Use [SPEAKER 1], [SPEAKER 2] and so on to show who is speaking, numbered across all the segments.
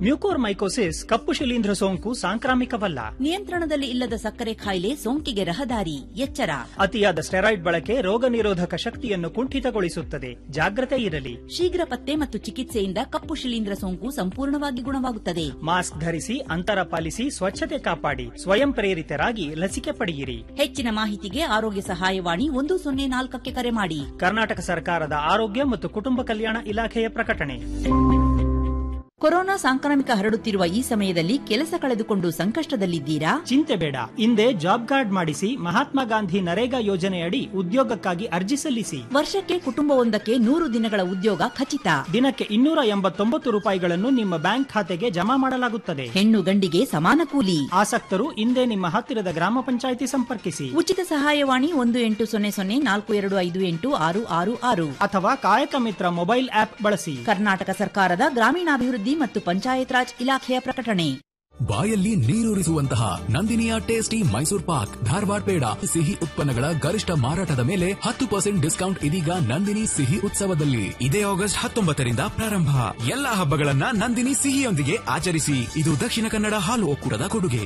[SPEAKER 1] Mucormycosis ಕಪ್ಪು ಶಿಲೀಂಧ್ರ ಸೋಂಕು ಸಾಂಕ್ರಾಮಿಕವಲ್ಲ
[SPEAKER 2] ನಿಯಂತ್ರಣದಲ್ಲಿ ಇಲ್ಲದ ಸಕ್ಕರೆ ಕಾಯಿಲೆ ಸೋಂಕಿಗೆ ರಹದಾರಿ ಎಚ್ಚರ
[SPEAKER 1] ಅತಿಯಾದ ಸ್ಟೆರಾಯ್ಡ್ ಬಳಕೆ ರೋಗ ನಿರೋಧಕ ಶಕ್ತಿಯನ್ನು ಕುಂಠಿತಗೊಳಿಸುತ್ತದೆ ಜಾಗ್ರತೆ ಇರಲಿ
[SPEAKER 2] ಶೀಘ್ರ ಪತ್ತೆ ಮತ್ತು ಚಿಕಿತ್ಸೆಯಿಂದ ಕಪ್ಪು ಶಿಲೀಂಧ್ರ ಸೋಂಕು ಸಂಪೂರ್ಣವಾಗಿ ಗುಣವಾಗುತ್ತದೆ
[SPEAKER 1] ಮಾಸ್ಕ್ ಧರಿಸಿ ಅಂತರ ಪಾಲಿಸಿ ಸ್ವಚ್ಛತೆ ಕಾಪಾಡಿ ಸ್ವಯಂ ಪ್ರೇರಿತರಾಗಿ ಲಸಿಕೆ ಪಡೆಯಿರಿ
[SPEAKER 2] ಹೆಚ್ಚಿನ ಮಾಹಿತಿಗೆ ಆರೋಗ್ಯ ಸಹಾಯವಾಣಿ ಒಂದು ಸೊನ್ನೆ ನಾಲ್ಕಕ್ಕೆ ಕರೆ ಮಾಡಿ
[SPEAKER 1] ಕರ್ನಾಟಕ ಸರ್ಕಾರದ ಆರೋಗ್ಯ ಮತ್ತು ಕುಟುಂಬ ಕಲ್ಯಾಣ ಇಲಾಖೆಯ ಪ್ರಕಟಣೆ
[SPEAKER 2] ಕೊರೋನಾ ಸಾಂಕ್ರಾಮಿಕ ಹರಡುತ್ತಿರುವ ಈ ಸಮಯದಲ್ಲಿ ಕೆಲಸ ಕಳೆದುಕೊಂಡು ಸಂಕಷ್ಟದಲ್ಲಿದ್ದೀರಾ
[SPEAKER 1] ಚಿಂತೆ ಬೇಡ ಹಿಂದೆ ಜಾಬ್ ಕಾರ್ಡ್ ಮಾಡಿಸಿ ಮಹಾತ್ಮ ಗಾಂಧಿ ನರೇಗಾ ಯೋಜನೆಯಡಿ ಉದ್ಯೋಗಕ್ಕಾಗಿ ಅರ್ಜಿ ಸಲ್ಲಿಸಿ
[SPEAKER 2] ವರ್ಷಕ್ಕೆ ಕುಟುಂಬವೊಂದಕ್ಕೆ ನೂರು ದಿನಗಳ ಉದ್ಯೋಗ ಖಚಿತ
[SPEAKER 1] ದಿನಕ್ಕೆ ಇನ್ನೂರ ಎಂಬತ್ತೊಂಬತ್ತು ರೂಪಾಯಿಗಳನ್ನು ನಿಮ್ಮ ಬ್ಯಾಂಕ್ ಖಾತೆಗೆ ಜಮಾ ಮಾಡಲಾಗುತ್ತದೆ
[SPEAKER 2] ಹೆಣ್ಣು ಗಂಡಿಗೆ ಸಮಾನ ಕೂಲಿ
[SPEAKER 1] ಆಸಕ್ತರು ಹಿಂದೆ ನಿಮ್ಮ ಹತ್ತಿರದ ಗ್ರಾಮ ಪಂಚಾಯಿತಿ ಸಂಪರ್ಕಿಸಿ
[SPEAKER 2] ಉಚಿತ ಸಹಾಯವಾಣಿ ಒಂದು ಎಂಟು ಸೊನ್ನೆ ಸೊನ್ನೆ ನಾಲ್ಕು ಎರಡು ಐದು ಎಂಟು ಆರು ಆರು ಆರು
[SPEAKER 1] ಅಥವಾ ಕಾಯಕ ಮಿತ್ರ ಮೊಬೈಲ್ ಆಪ್ ಬಳಸಿ
[SPEAKER 2] ಕರ್ನಾಟಕ ಸರ್ಕಾರದ ಗ್ರಾಮೀಣಾಭಿವೃದ್ಧಿ ಮತ್ತು ಪಂಚಾಯತ್ ರಾಜ್ ಇಲಾಖೆಯ ಪ್ರಕಟಣೆ
[SPEAKER 3] ಬಾಯಲ್ಲಿ ನೀರೂರಿಸುವಂತಹ ನಂದಿನಿಯ ಟೇಸ್ಟಿ ಮೈಸೂರ್ ಪಾಕ್ ಧಾರವಾಡ ಪೇಡ ಸಿಹಿ ಉತ್ಪನ್ನಗಳ ಗರಿಷ್ಠ ಮಾರಾಟದ ಮೇಲೆ ಹತ್ತು ಪರ್ಸೆಂಟ್ ಡಿಸ್ಕೌಂಟ್ ಇದೀಗ ನಂದಿನಿ ಸಿಹಿ ಉತ್ಸವದಲ್ಲಿ
[SPEAKER 4] ಇದೇ ಆಗಸ್ಟ್ ಹತ್ತೊಂಬತ್ತರಿಂದ ಪ್ರಾರಂಭ ಎಲ್ಲಾ ಹಬ್ಬಗಳನ್ನ ನಂದಿನಿ ಸಿಹಿಯೊಂದಿಗೆ ಆಚರಿಸಿ ಇದು ದಕ್ಷಿಣ ಕನ್ನಡ ಹಾಲು ಒಕ್ಕೂಟದ ಕೊಡುಗೆ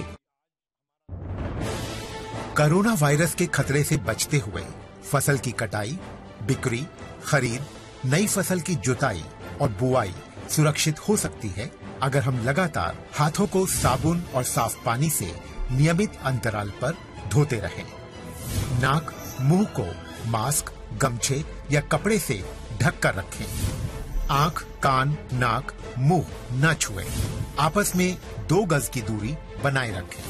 [SPEAKER 5] कोरोना वायरस के खतरे से बचते हुए फसल की कटाई बिक्री खरीद नई फसल की जुताई और बुआई सुरक्षित हो सकती है अगर हम लगातार हाथों को साबुन और साफ पानी से नियमित अंतराल पर धोते रहें। नाक मुंह को मास्क गमछे या कपड़े से ढक कर रखें आंख कान नाक मुंह न छुएं। आपस में दो गज की दूरी बनाए रखें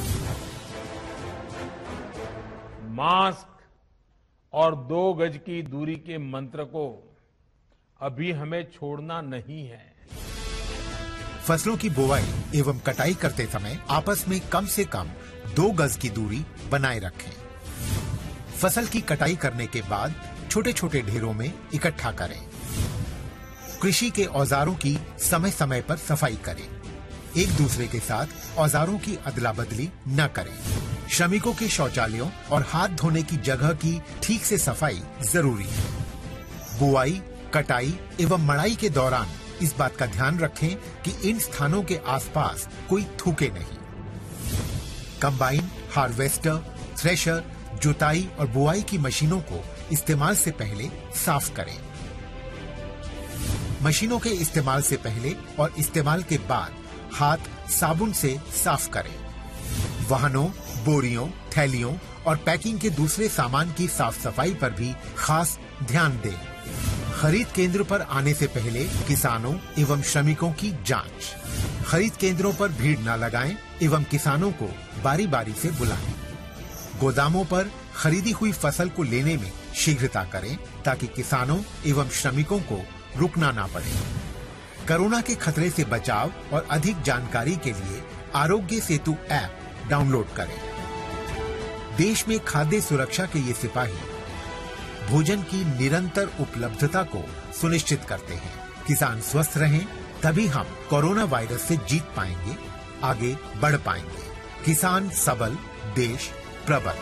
[SPEAKER 6] मास्क और दो गज की दूरी के मंत्र को अभी हमें छोड़ना नहीं है
[SPEAKER 5] फसलों की बुवाई एवं कटाई करते समय आपस में कम से कम दो गज की दूरी बनाए रखें फसल की कटाई करने के बाद छोटे छोटे ढेरों में इकट्ठा करें कृषि के औजारों की समय समय पर सफाई करें एक दूसरे के साथ औजारों की अदला बदली न करें श्रमिकों के शौचालयों और हाथ धोने की जगह की ठीक से सफाई जरूरी है बुआई कटाई एवं मड़ाई के दौरान इस बात का ध्यान रखें कि इन स्थानों के आसपास कोई थूके नहीं कंबाइन हार्वेस्टर थ्रेशर जुताई और बुआई की मशीनों को इस्तेमाल से पहले साफ करें मशीनों के इस्तेमाल से पहले और इस्तेमाल के बाद हाथ साबुन से साफ करें वाहनों बोरियों थैलियों और पैकिंग के दूसरे सामान की साफ सफाई पर भी खास ध्यान दें खरीद केंद्र पर आने से पहले किसानों एवं श्रमिकों की जांच खरीद केंद्रों पर भीड़ न लगाएं एवं किसानों को बारी बारी से बुलाएं गोदामों पर खरीदी हुई फसल को लेने में शीघ्रता करें ताकि किसानों एवं श्रमिकों को रुकना ना पड़े कोरोना के खतरे से बचाव और अधिक जानकारी के लिए आरोग्य सेतु ऐप डाउनलोड करें देश में खाद्य सुरक्षा के ये सिपाही भोजन की निरंतर उपलब्धता को सुनिश्चित करते हैं किसान स्वस्थ रहें तभी हम कोरोना वायरस से जीत पाएंगे आगे बढ़ पाएंगे किसान सबल देश प्रबल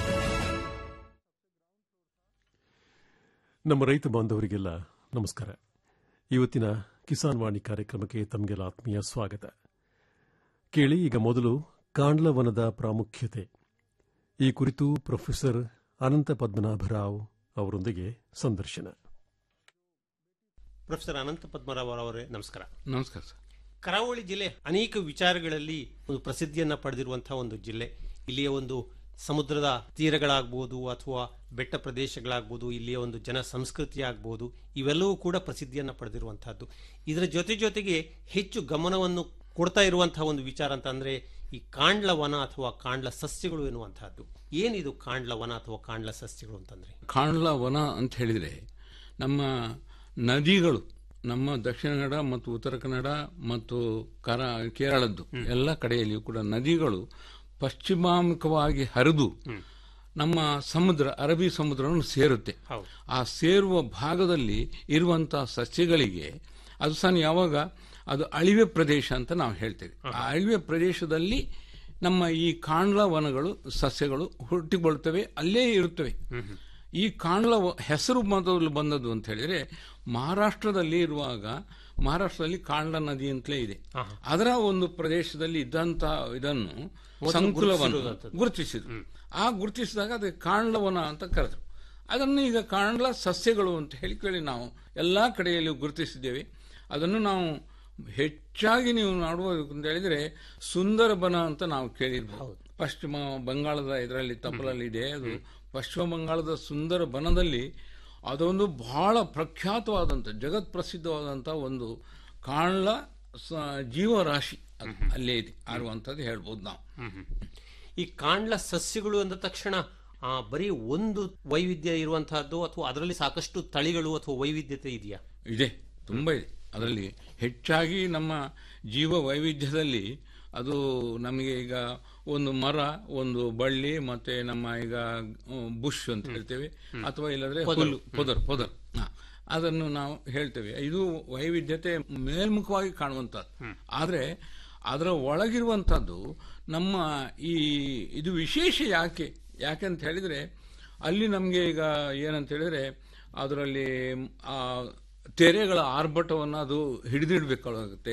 [SPEAKER 7] ನಮ್ಮ ರೈತ ಬಾಂಧವರಿಗೆಲ್ಲ ನಮಸ್ಕಾರ ಇವತ್ತಿನ ಕಿಸಾನ್ ವಾಣಿ ಕಾರ್ಯಕ್ರಮಕ್ಕೆ ತಮಗೆಲ್ಲ ಆತ್ಮೀಯ ಸ್ವಾಗತ ಕೇಳಿ ಈಗ ಮೊದಲು ಕಾಂಡ್ಲವನದ ಪ್ರಾಮುಖ್ಯತೆ ಈ ಕುರಿತು ಪ್ರೊಫೆಸರ್ ಅನಂತ ಪದ್ಮನಾಭರಾವ್ ಅವರೊಂದಿಗೆ ಸಂದರ್ಶನ
[SPEAKER 8] ಪ್ರೊಫೆಸರ್ ಅನಂತ ಪದ್ಮರಾವ್ ಅವರೇ ನಮಸ್ಕಾರ
[SPEAKER 9] ನಮಸ್ಕಾರ ಸರ್
[SPEAKER 8] ಕರಾವಳಿ ಜಿಲ್ಲೆ ಅನೇಕ ವಿಚಾರಗಳಲ್ಲಿ ಒಂದು ಪ್ರಸಿದ್ಧಿಯನ್ನ ಪಡೆದಿರುವಂತಹ ಒಂದು ಜಿಲ್ಲೆ ಇಲ್ಲಿಯ ಒಂದು ಸಮುದ್ರದ ತೀರಗಳಾಗ್ಬೋದು ಅಥವಾ ಬೆಟ್ಟ ಪ್ರದೇಶಗಳಾಗ್ಬೋದು ಇಲ್ಲಿಯ ಒಂದು ಜನ ಸಂಸ್ಕೃತಿ ಆಗ್ಬೋದು ಇವೆಲ್ಲವೂ ಕೂಡ ಪ್ರಸಿದ್ಧಿಯನ್ನ ಪಡೆದಿರುವಂತಹದ್ದು ಇದರ ಜೊತೆ ಜೊತೆಗೆ ಹೆಚ್ಚು ಗಮನವನ್ನು ಕೊಡ್ತಾ ಇರುವಂತಹ ಒಂದು ವಿಚಾರ ಅಂತ ಅಂದ್ರೆ ಈ ಕಾಂಡ್ಲ ವನ ಅಥವಾ ಕಾಂಡ್ಲ ಸಸ್ಯಗಳು ಎನ್ನುವಂತಹದ್ದು ಏನಿದು ಕಾಂಡ್ಲ ವನ ಅಥವಾ ಕಾಂಡ್ಲ ಸಸ್ಯಗಳು ಅಂತಂದ್ರೆ
[SPEAKER 9] ಕಾಂಡ್ಲ ವನ ಅಂತ ಹೇಳಿದರೆ ನಮ್ಮ ನದಿಗಳು ನಮ್ಮ ದಕ್ಷಿಣ ಕನ್ನಡ ಮತ್ತು ಉತ್ತರ ಕನ್ನಡ ಮತ್ತು ಕರ ಕೇರಳದ್ದು ಎಲ್ಲ ಕಡೆಯಲ್ಲಿಯೂ ಕೂಡ ನದಿಗಳು ಪಶ್ಚಿಮಾಮುಖವಾಗಿ ಹರಿದು ನಮ್ಮ ಸಮುದ್ರ ಅರಬ್ಬಿ ಸಮುದ್ರವನ್ನು ಸೇರುತ್ತೆ ಆ ಸೇರುವ ಭಾಗದಲ್ಲಿ ಇರುವಂತಹ ಸಸ್ಯಗಳಿಗೆ ಅದು ಸಹ ಯಾವಾಗ ಅದು ಅಳಿವೆ ಪ್ರದೇಶ ಅಂತ ನಾವು ಹೇಳ್ತೇವೆ ಆ ಅಳಿವೆ ಪ್ರದೇಶದಲ್ಲಿ ನಮ್ಮ ಈ ಕಾಂಡ್ಲ ವನಗಳು ಸಸ್ಯಗಳು ಹುಟ್ಟಿಕೊಳ್ತವೆ ಅಲ್ಲೇ ಇರುತ್ತವೆ ಈ ಕಾಂಡ್ಲ ವ- ಹೆಸರು ಮೊದಲು ಬಂದದ್ದು ಅಂತ ಹೇಳಿದ್ರೆ ಮಹಾರಾಷ್ಟ್ರದಲ್ಲಿ ಇರುವಾಗ ಮಹಾರಾಷ್ಟ್ರದಲ್ಲಿ ಕಾಂಡ ನದಿ ಅಂತಲೇ ಇದೆ ಅದರ ಒಂದು ಪ್ರದೇಶದಲ್ಲಿ ಇದ್ದಂತ ಇದನ್ನು
[SPEAKER 8] ಮೊದಲು
[SPEAKER 9] ಸಂಕುಲವನ್ನು
[SPEAKER 8] ಗುರುತಿಸಿರುವಂಥದ್ದು.
[SPEAKER 9] ಗುರುತಿಸಿದ್ರು ಆ ಗುರುತಿಸಿದಾಗ ಅದಕ್ಕೆ ಕಾಂಡವನ ಅಂತ ಕರೆದ್ರು ಅದನ್ನು ಈಗ ಕಾಂಡ್ಲ ಸಸ್ಯಗಳು ಅಂತ ಹೇಳಿ ಕೇಳಿ ನಾವು ಎಲ್ಲಾ ಕಡೆಯಲ್ಲೂ ಗುರುತಿಸಿದ್ದೇವೆ ಅದನ್ನು ನಾವು ಹೆಚ್ಚಾಗಿ ನೀವು ನೋಡಬಹುದು ಅಂತ ಹೇಳಿದ್ರೆ ಸುಂದರ ಬನ ಅಂತ ನಾವು ಕೇಳಿರ್ಬೋದು ಪಶ್ಚಿಮ ಬಂಗಾಳದ ಇದರಲ್ಲಿ ತಪ್ಪಲಲ್ಲಿ ಇದೆ ಅದು ಪಶ್ಚಿಮ ಬಂಗಾಳದ ಸುಂದರ ಬನದಲ್ಲಿ ಅದೊಂದು ಬಹಳ ಪ್ರಖ್ಯಾತವಾದಂಥ ಜಗತ್ ಪ್ರಸಿದ್ಧವಾದಂಥ ಒಂದು ಕಾಂಡ್ಲ ಸ- ಜೀವರಾಶಿ ಅದು ಅಲ್ಲೇ ಇದೆ ಆರುವಂಥದ್ದು ಹೇಳ್ಬೋದು ನಾವು
[SPEAKER 8] ಈ ಕಾಂಡ್ಲ ಸಸ್ಯಗಳು ಅಂದ ತಕ್ಷಣ ಆ, ಬರೀ ಒಂದು ವೈವಿಧ್ಯ ಇರುವಂತಹದ್ದು ಅಥವಾ ಅದರಲ್ಲಿ ಸಾಕಷ್ಟು ತಳಿಗಳು ಅಥವಾ ವೈವಿಧ್ಯತೆ ಇದೆಯಾ
[SPEAKER 9] ಇದೆ ತುಂಬ ಇದೆ ಅದರಲ್ಲಿ ಹೆಚ್ಚಾಗಿ ನಮ್ಮ ಜೀವ ವೈವಿಧ್ಯದಲ್ಲಿ ಅದು ನಮಗೆ ಈಗ ಒಂದು ಮರ ಒಂದು ಬಳ್ಳಿ ಮತ್ತೆ ನಮ್ಮ ಈಗ ಬುಷ್ ಅಂತ ಹೇಳ್ತೇವೆ ಅಥವಾ ಇಲ್ಲದ್ರೆ
[SPEAKER 8] ಪೊದರು.
[SPEAKER 9] ಹುಲ್ಲು ಪೊದರ್ ಪೊದರ್ ಹಾ. ಅದನ್ನು ನಾವು ಹೇಳ್ತೇವೆ ಇದು ವೈವಿಧ್ಯತೆ ಮೇಲ್ಮುಖವಾಗಿ ಕಾಣುವಂಥದ್ದು ಆದರೆ ಅದರ ಒಳಗಿರುವಂಥದ್ದು ನಮ್ಮ ಈ ಇದು ವಿಶೇಷ ಯಾಕೆ ಯಾಕೆ ಅಂತ ಹೇಳಿದ್ರೆ ಅಲ್ಲಿ ನಮಗೆ ಈಗ ಏನಂತ ಹೇಳಿದ್ರೆ ಅದರಲ್ಲಿ ಆ ತೆರೆಗಳ ಆರ್ಭಟವನ್ನು ಅದು ಹಿಡಿದಿಡ್ಬೇಕಾಗುತ್ತೆ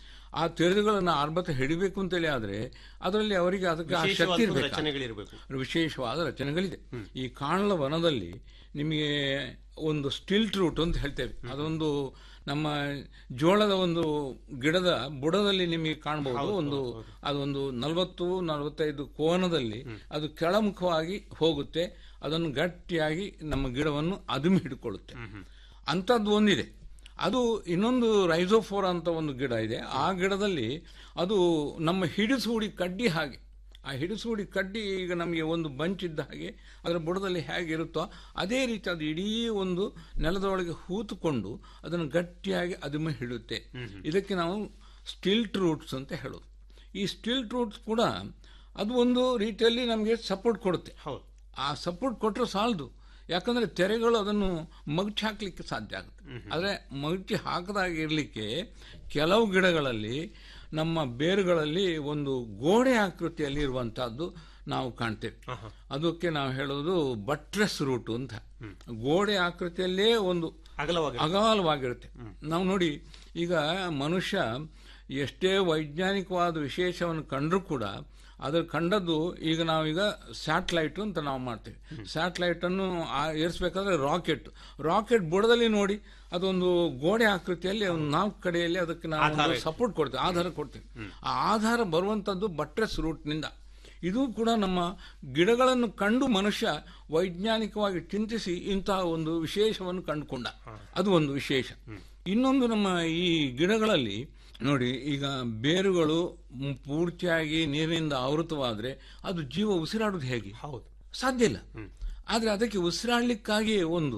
[SPEAKER 9] ಆ ತೆರೆಗಳನ್ನು ಆರ್ಭಟ ಹಿಡಿಬೇಕು ಅಂತೇಳಿ ಆದ್ರೆ ಅದರಲ್ಲಿ ಅವರಿಗೆ ಅದಕ್ಕೆ ಆ ಶಕ್ತಿ
[SPEAKER 8] ವಿಶೇಷವಾದ
[SPEAKER 9] ಇರಬೇಕು
[SPEAKER 8] ರಚನೆಗಳಿರಬೇಕು
[SPEAKER 9] ವಿಶೇಷವಾದ ರಚನೆಗಳಿದೆ ಈ ಕಾಣಲ ವನದಲ್ಲಿ ನಿಮಗೆ ಒಂದು ಸ್ಟಿಲ್ಟ್ ರೂಟ್ ಅಂತ ಹೇಳ್ತೇವೆ ಅದೊಂದು ನಮ್ಮ ಜೋಳದ ಒಂದು ಗಿಡದ ಬುಡದಲ್ಲಿ ನಿಮಗೆ ಕಾಣಬಹುದು ಒಂದು ಅದೊಂದು ನಲವತ್ತು ನಲವತ್ತೈದು ಕೋನದಲ್ಲಿ ಅದು ಕೆಳಮುಖವಾಗಿ ಹೋಗುತ್ತೆ ಅದನ್ನು ಗಟ್ಟಿಯಾಗಿ ನಮ್ಮ ಗಿಡವನ್ನು ಅದುಮಿ ಹಿಡ್ಕೊಳ್ಳುತ್ತೆ ಅಂಥದ್ದು ಒಂದಿದೆ ಅದು ಇನ್ನೊಂದು ರೈಸೋಫೋರ ಅಂತ ಒಂದು ಗಿಡ ಇದೆ ಆ ಗಿಡದಲ್ಲಿ ಅದು ನಮ್ಮ ಹಿಡಿಸೂಡಿ ಕಡ್ಡಿ ಹಾಗೆ ಆ ಹಿಡಿಸೂಡಿ ಕಡ್ಡಿ ಈಗ ನಮಗೆ ಒಂದು ಬಂಚ್ ಇದ್ದ ಹಾಗೆ ಅದರ ಬುಡದಲ್ಲಿ ಹೇಗಿರುತ್ತೋ ಅದೇ ರೀತಿ ಅದು ಇಡೀ ಒಂದು ನೆಲದೊಳಗೆ ಹೂತುಕೊಂಡು ಅದನ್ನು ಗಟ್ಟಿಯಾಗಿ ಅದುಮೆ ಹಿಡುತ್ತೆ ಇದಕ್ಕೆ ನಾವು ಸ್ಟಿಲ್ಟ್ ರೂಟ್ಸ್ ಅಂತ ಹೇಳೋದು ಈ ಸ್ಟಿಲ್ಟ್ ರೂಟ್ಸ್ ಕೂಡ ಅದು ಒಂದು ರೀತಿಯಲ್ಲಿ ನಮಗೆ ಸಪೋರ್ಟ್ ಕೊಡುತ್ತೆ
[SPEAKER 8] ಹೌದು
[SPEAKER 9] ಆ ಸಪೋರ್ಟ್ ಕೊಟ್ಟರೆ ಸಾಲದು ಯಾಕಂದ್ರೆ ತೆರೆಗಳು ಅದನ್ನು ಮಗಚಿ ಹಾಕ್ಲಿಕ್ಕೆ ಸಾಧ್ಯ ಆಗುತ್ತೆ ಆದರೆ ಮಗಚಿ ಹಾಕದಾಗ ಇರಲಿಕ್ಕೆ ಕೆಲವು ಗಿಡಗಳಲ್ಲಿ ನಮ್ಮ ಬೇರುಗಳಲ್ಲಿ ಒಂದು ಗೋಡೆ ಆಕೃತಿಯಲ್ಲಿ ಇರುವಂತಹದ್ದು ನಾವು ಕಾಣ್ತೇವೆ ಅದಕ್ಕೆ ನಾವು ಹೇಳೋದು ಬಟ್ರೆಸ್ ರೂಟ್ ಅಂತ ಗೋಡೆ ಆಕೃತಿಯಲ್ಲೇ ಒಂದು
[SPEAKER 8] ಅಗಲವಾಗಿ
[SPEAKER 9] ಅಗಾಲವಾಗಿರುತ್ತೆ ನಾವು ನೋಡಿ ಈಗ ಮನುಷ್ಯ ಎಷ್ಟೇ ವೈಜ್ಞಾನಿಕವಾದ ವಿಶೇಷವನ್ನು ಕಂಡ್ರೂ ಕೂಡ ಅದ್ರ ಕಂಡದ್ದು ಈಗ ನಾವೀಗ ಸ್ಯಾಟಲೈಟ್ ಅಂತ ನಾವು ಮಾಡ್ತೇವೆ ಸ್ಯಾಟಲೈಟ್ ಅನ್ನು ಆ- ಏರಿಸ್ಬೇಕಾದ್ರೆ ರಾಕೆಟ್ ರಾಕೆಟ್ ಬುಡದಲ್ಲಿ ನೋಡಿ ಅದೊಂದು ಗೋಡೆ ಆಕೃತಿಯಲ್ಲಿ ಒಂದು ನಾಲ್ಕು ಕಡೆಯಲ್ಲಿ ಅದಕ್ಕೆ ನಾವು ಸಪೋರ್ಟ್ ಕೊಡ್ತೇವೆ ಆಧಾರ ಕೊಡ್ತೇವೆ ಆ ಆಧಾರ ಬರುವಂತದ್ದು ಬಟ್ರೆಸ್ ರೂಟ್ನಿಂದ ಇದು ಕೂಡ ನಮ್ಮ ಗಿಡಗಳನ್ನು ಕಂಡು ಮನುಷ್ಯ ವೈಜ್ಞಾನಿಕವಾಗಿ ಚಿಂತಿಸಿ ಇಂತಹ ಒಂದು ವಿಶೇಷವನ್ನು ಕಂಡುಕೊಂಡ ಅದು ಒಂದು ವಿಶೇಷ ಇನ್ನೊಂದು ನಮ್ಮ ಈ ಗಿಡಗಳಲ್ಲಿ ನೋಡಿ ಈಗ ಬೇರುಗಳು ಮ್- ಪೂರ್ತಿಯಾಗಿ ನೀರಿನಿಂದ ಆವೃತವಾದ್ರೆ ಅದು ಜೀವ ಉಸಿರಾಡುವುದು ಹೇಗೆ
[SPEAKER 8] ಹೌದು
[SPEAKER 9] ಸಾಧ್ಯ ಇಲ್ಲ ಆದ್ರೆ ಅದಕ್ಕೆ ಉಸಿರಾಡ್ಲಿಕ್ಕಾಗಿ ಒಂದು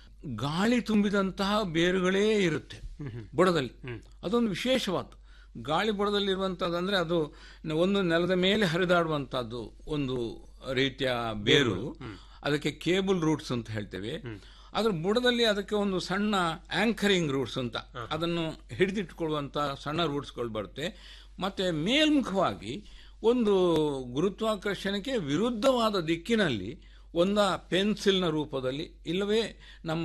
[SPEAKER 9] ಗಾಳಿ ತುಂಬಿದಂತಹ ಬೇರುಗಳೇ ಇರುತ್ತೆ ಬುಡದಲ್ಲಿ ಅದೊಂದು ವಿಶೇಷವಾದ್ದು ಗಾಳಿ ಬುಡದಲ್ಲಿರುವಂತದ್ದು ಅಂದ್ರೆ ಅದು ನ- ಒಂದು ನೆಲದ ಮೇಲೆ ಹರಿದಾಡುವಂತಹದ್ದು ಒಂದು ರೀತಿಯ ಬೇರು ಅದಕ್ಕೆ ಕೇಬಲ್ ರೂಟ್ಸ್ ಅಂತ ಹೇಳ್ತೇವೆ ಅದ್ರ ಬುಡದಲ್ಲಿ ಅದಕ್ಕೆ ಒಂದು ಸಣ್ಣ ಆಂಕರಿಂಗ್ ರೂಟ್ಸ್ ಅಂತ ಅದನ್ನು ಹಿಡಿದಿಟ್ಟುಕೊಳ್ಳುವಂತ ಸಣ್ಣ ರೂಟ್ಸ್ಗಳು ಬರುತ್ತೆ ಮತ್ತೆ ಮೇಲ್ಮುಖವಾಗಿ ಒಂದು ಗುರುತ್ವಾಕರ್ಷಣೆಗೆ ವಿರುದ್ಧವಾದ ದಿಕ್ಕಿನಲ್ಲಿ ಒಂದ ಪೆನ್ಸಿಲ್ನ ರೂಪದಲ್ಲಿ ಇಲ್ಲವೇ ನಮ್ಮ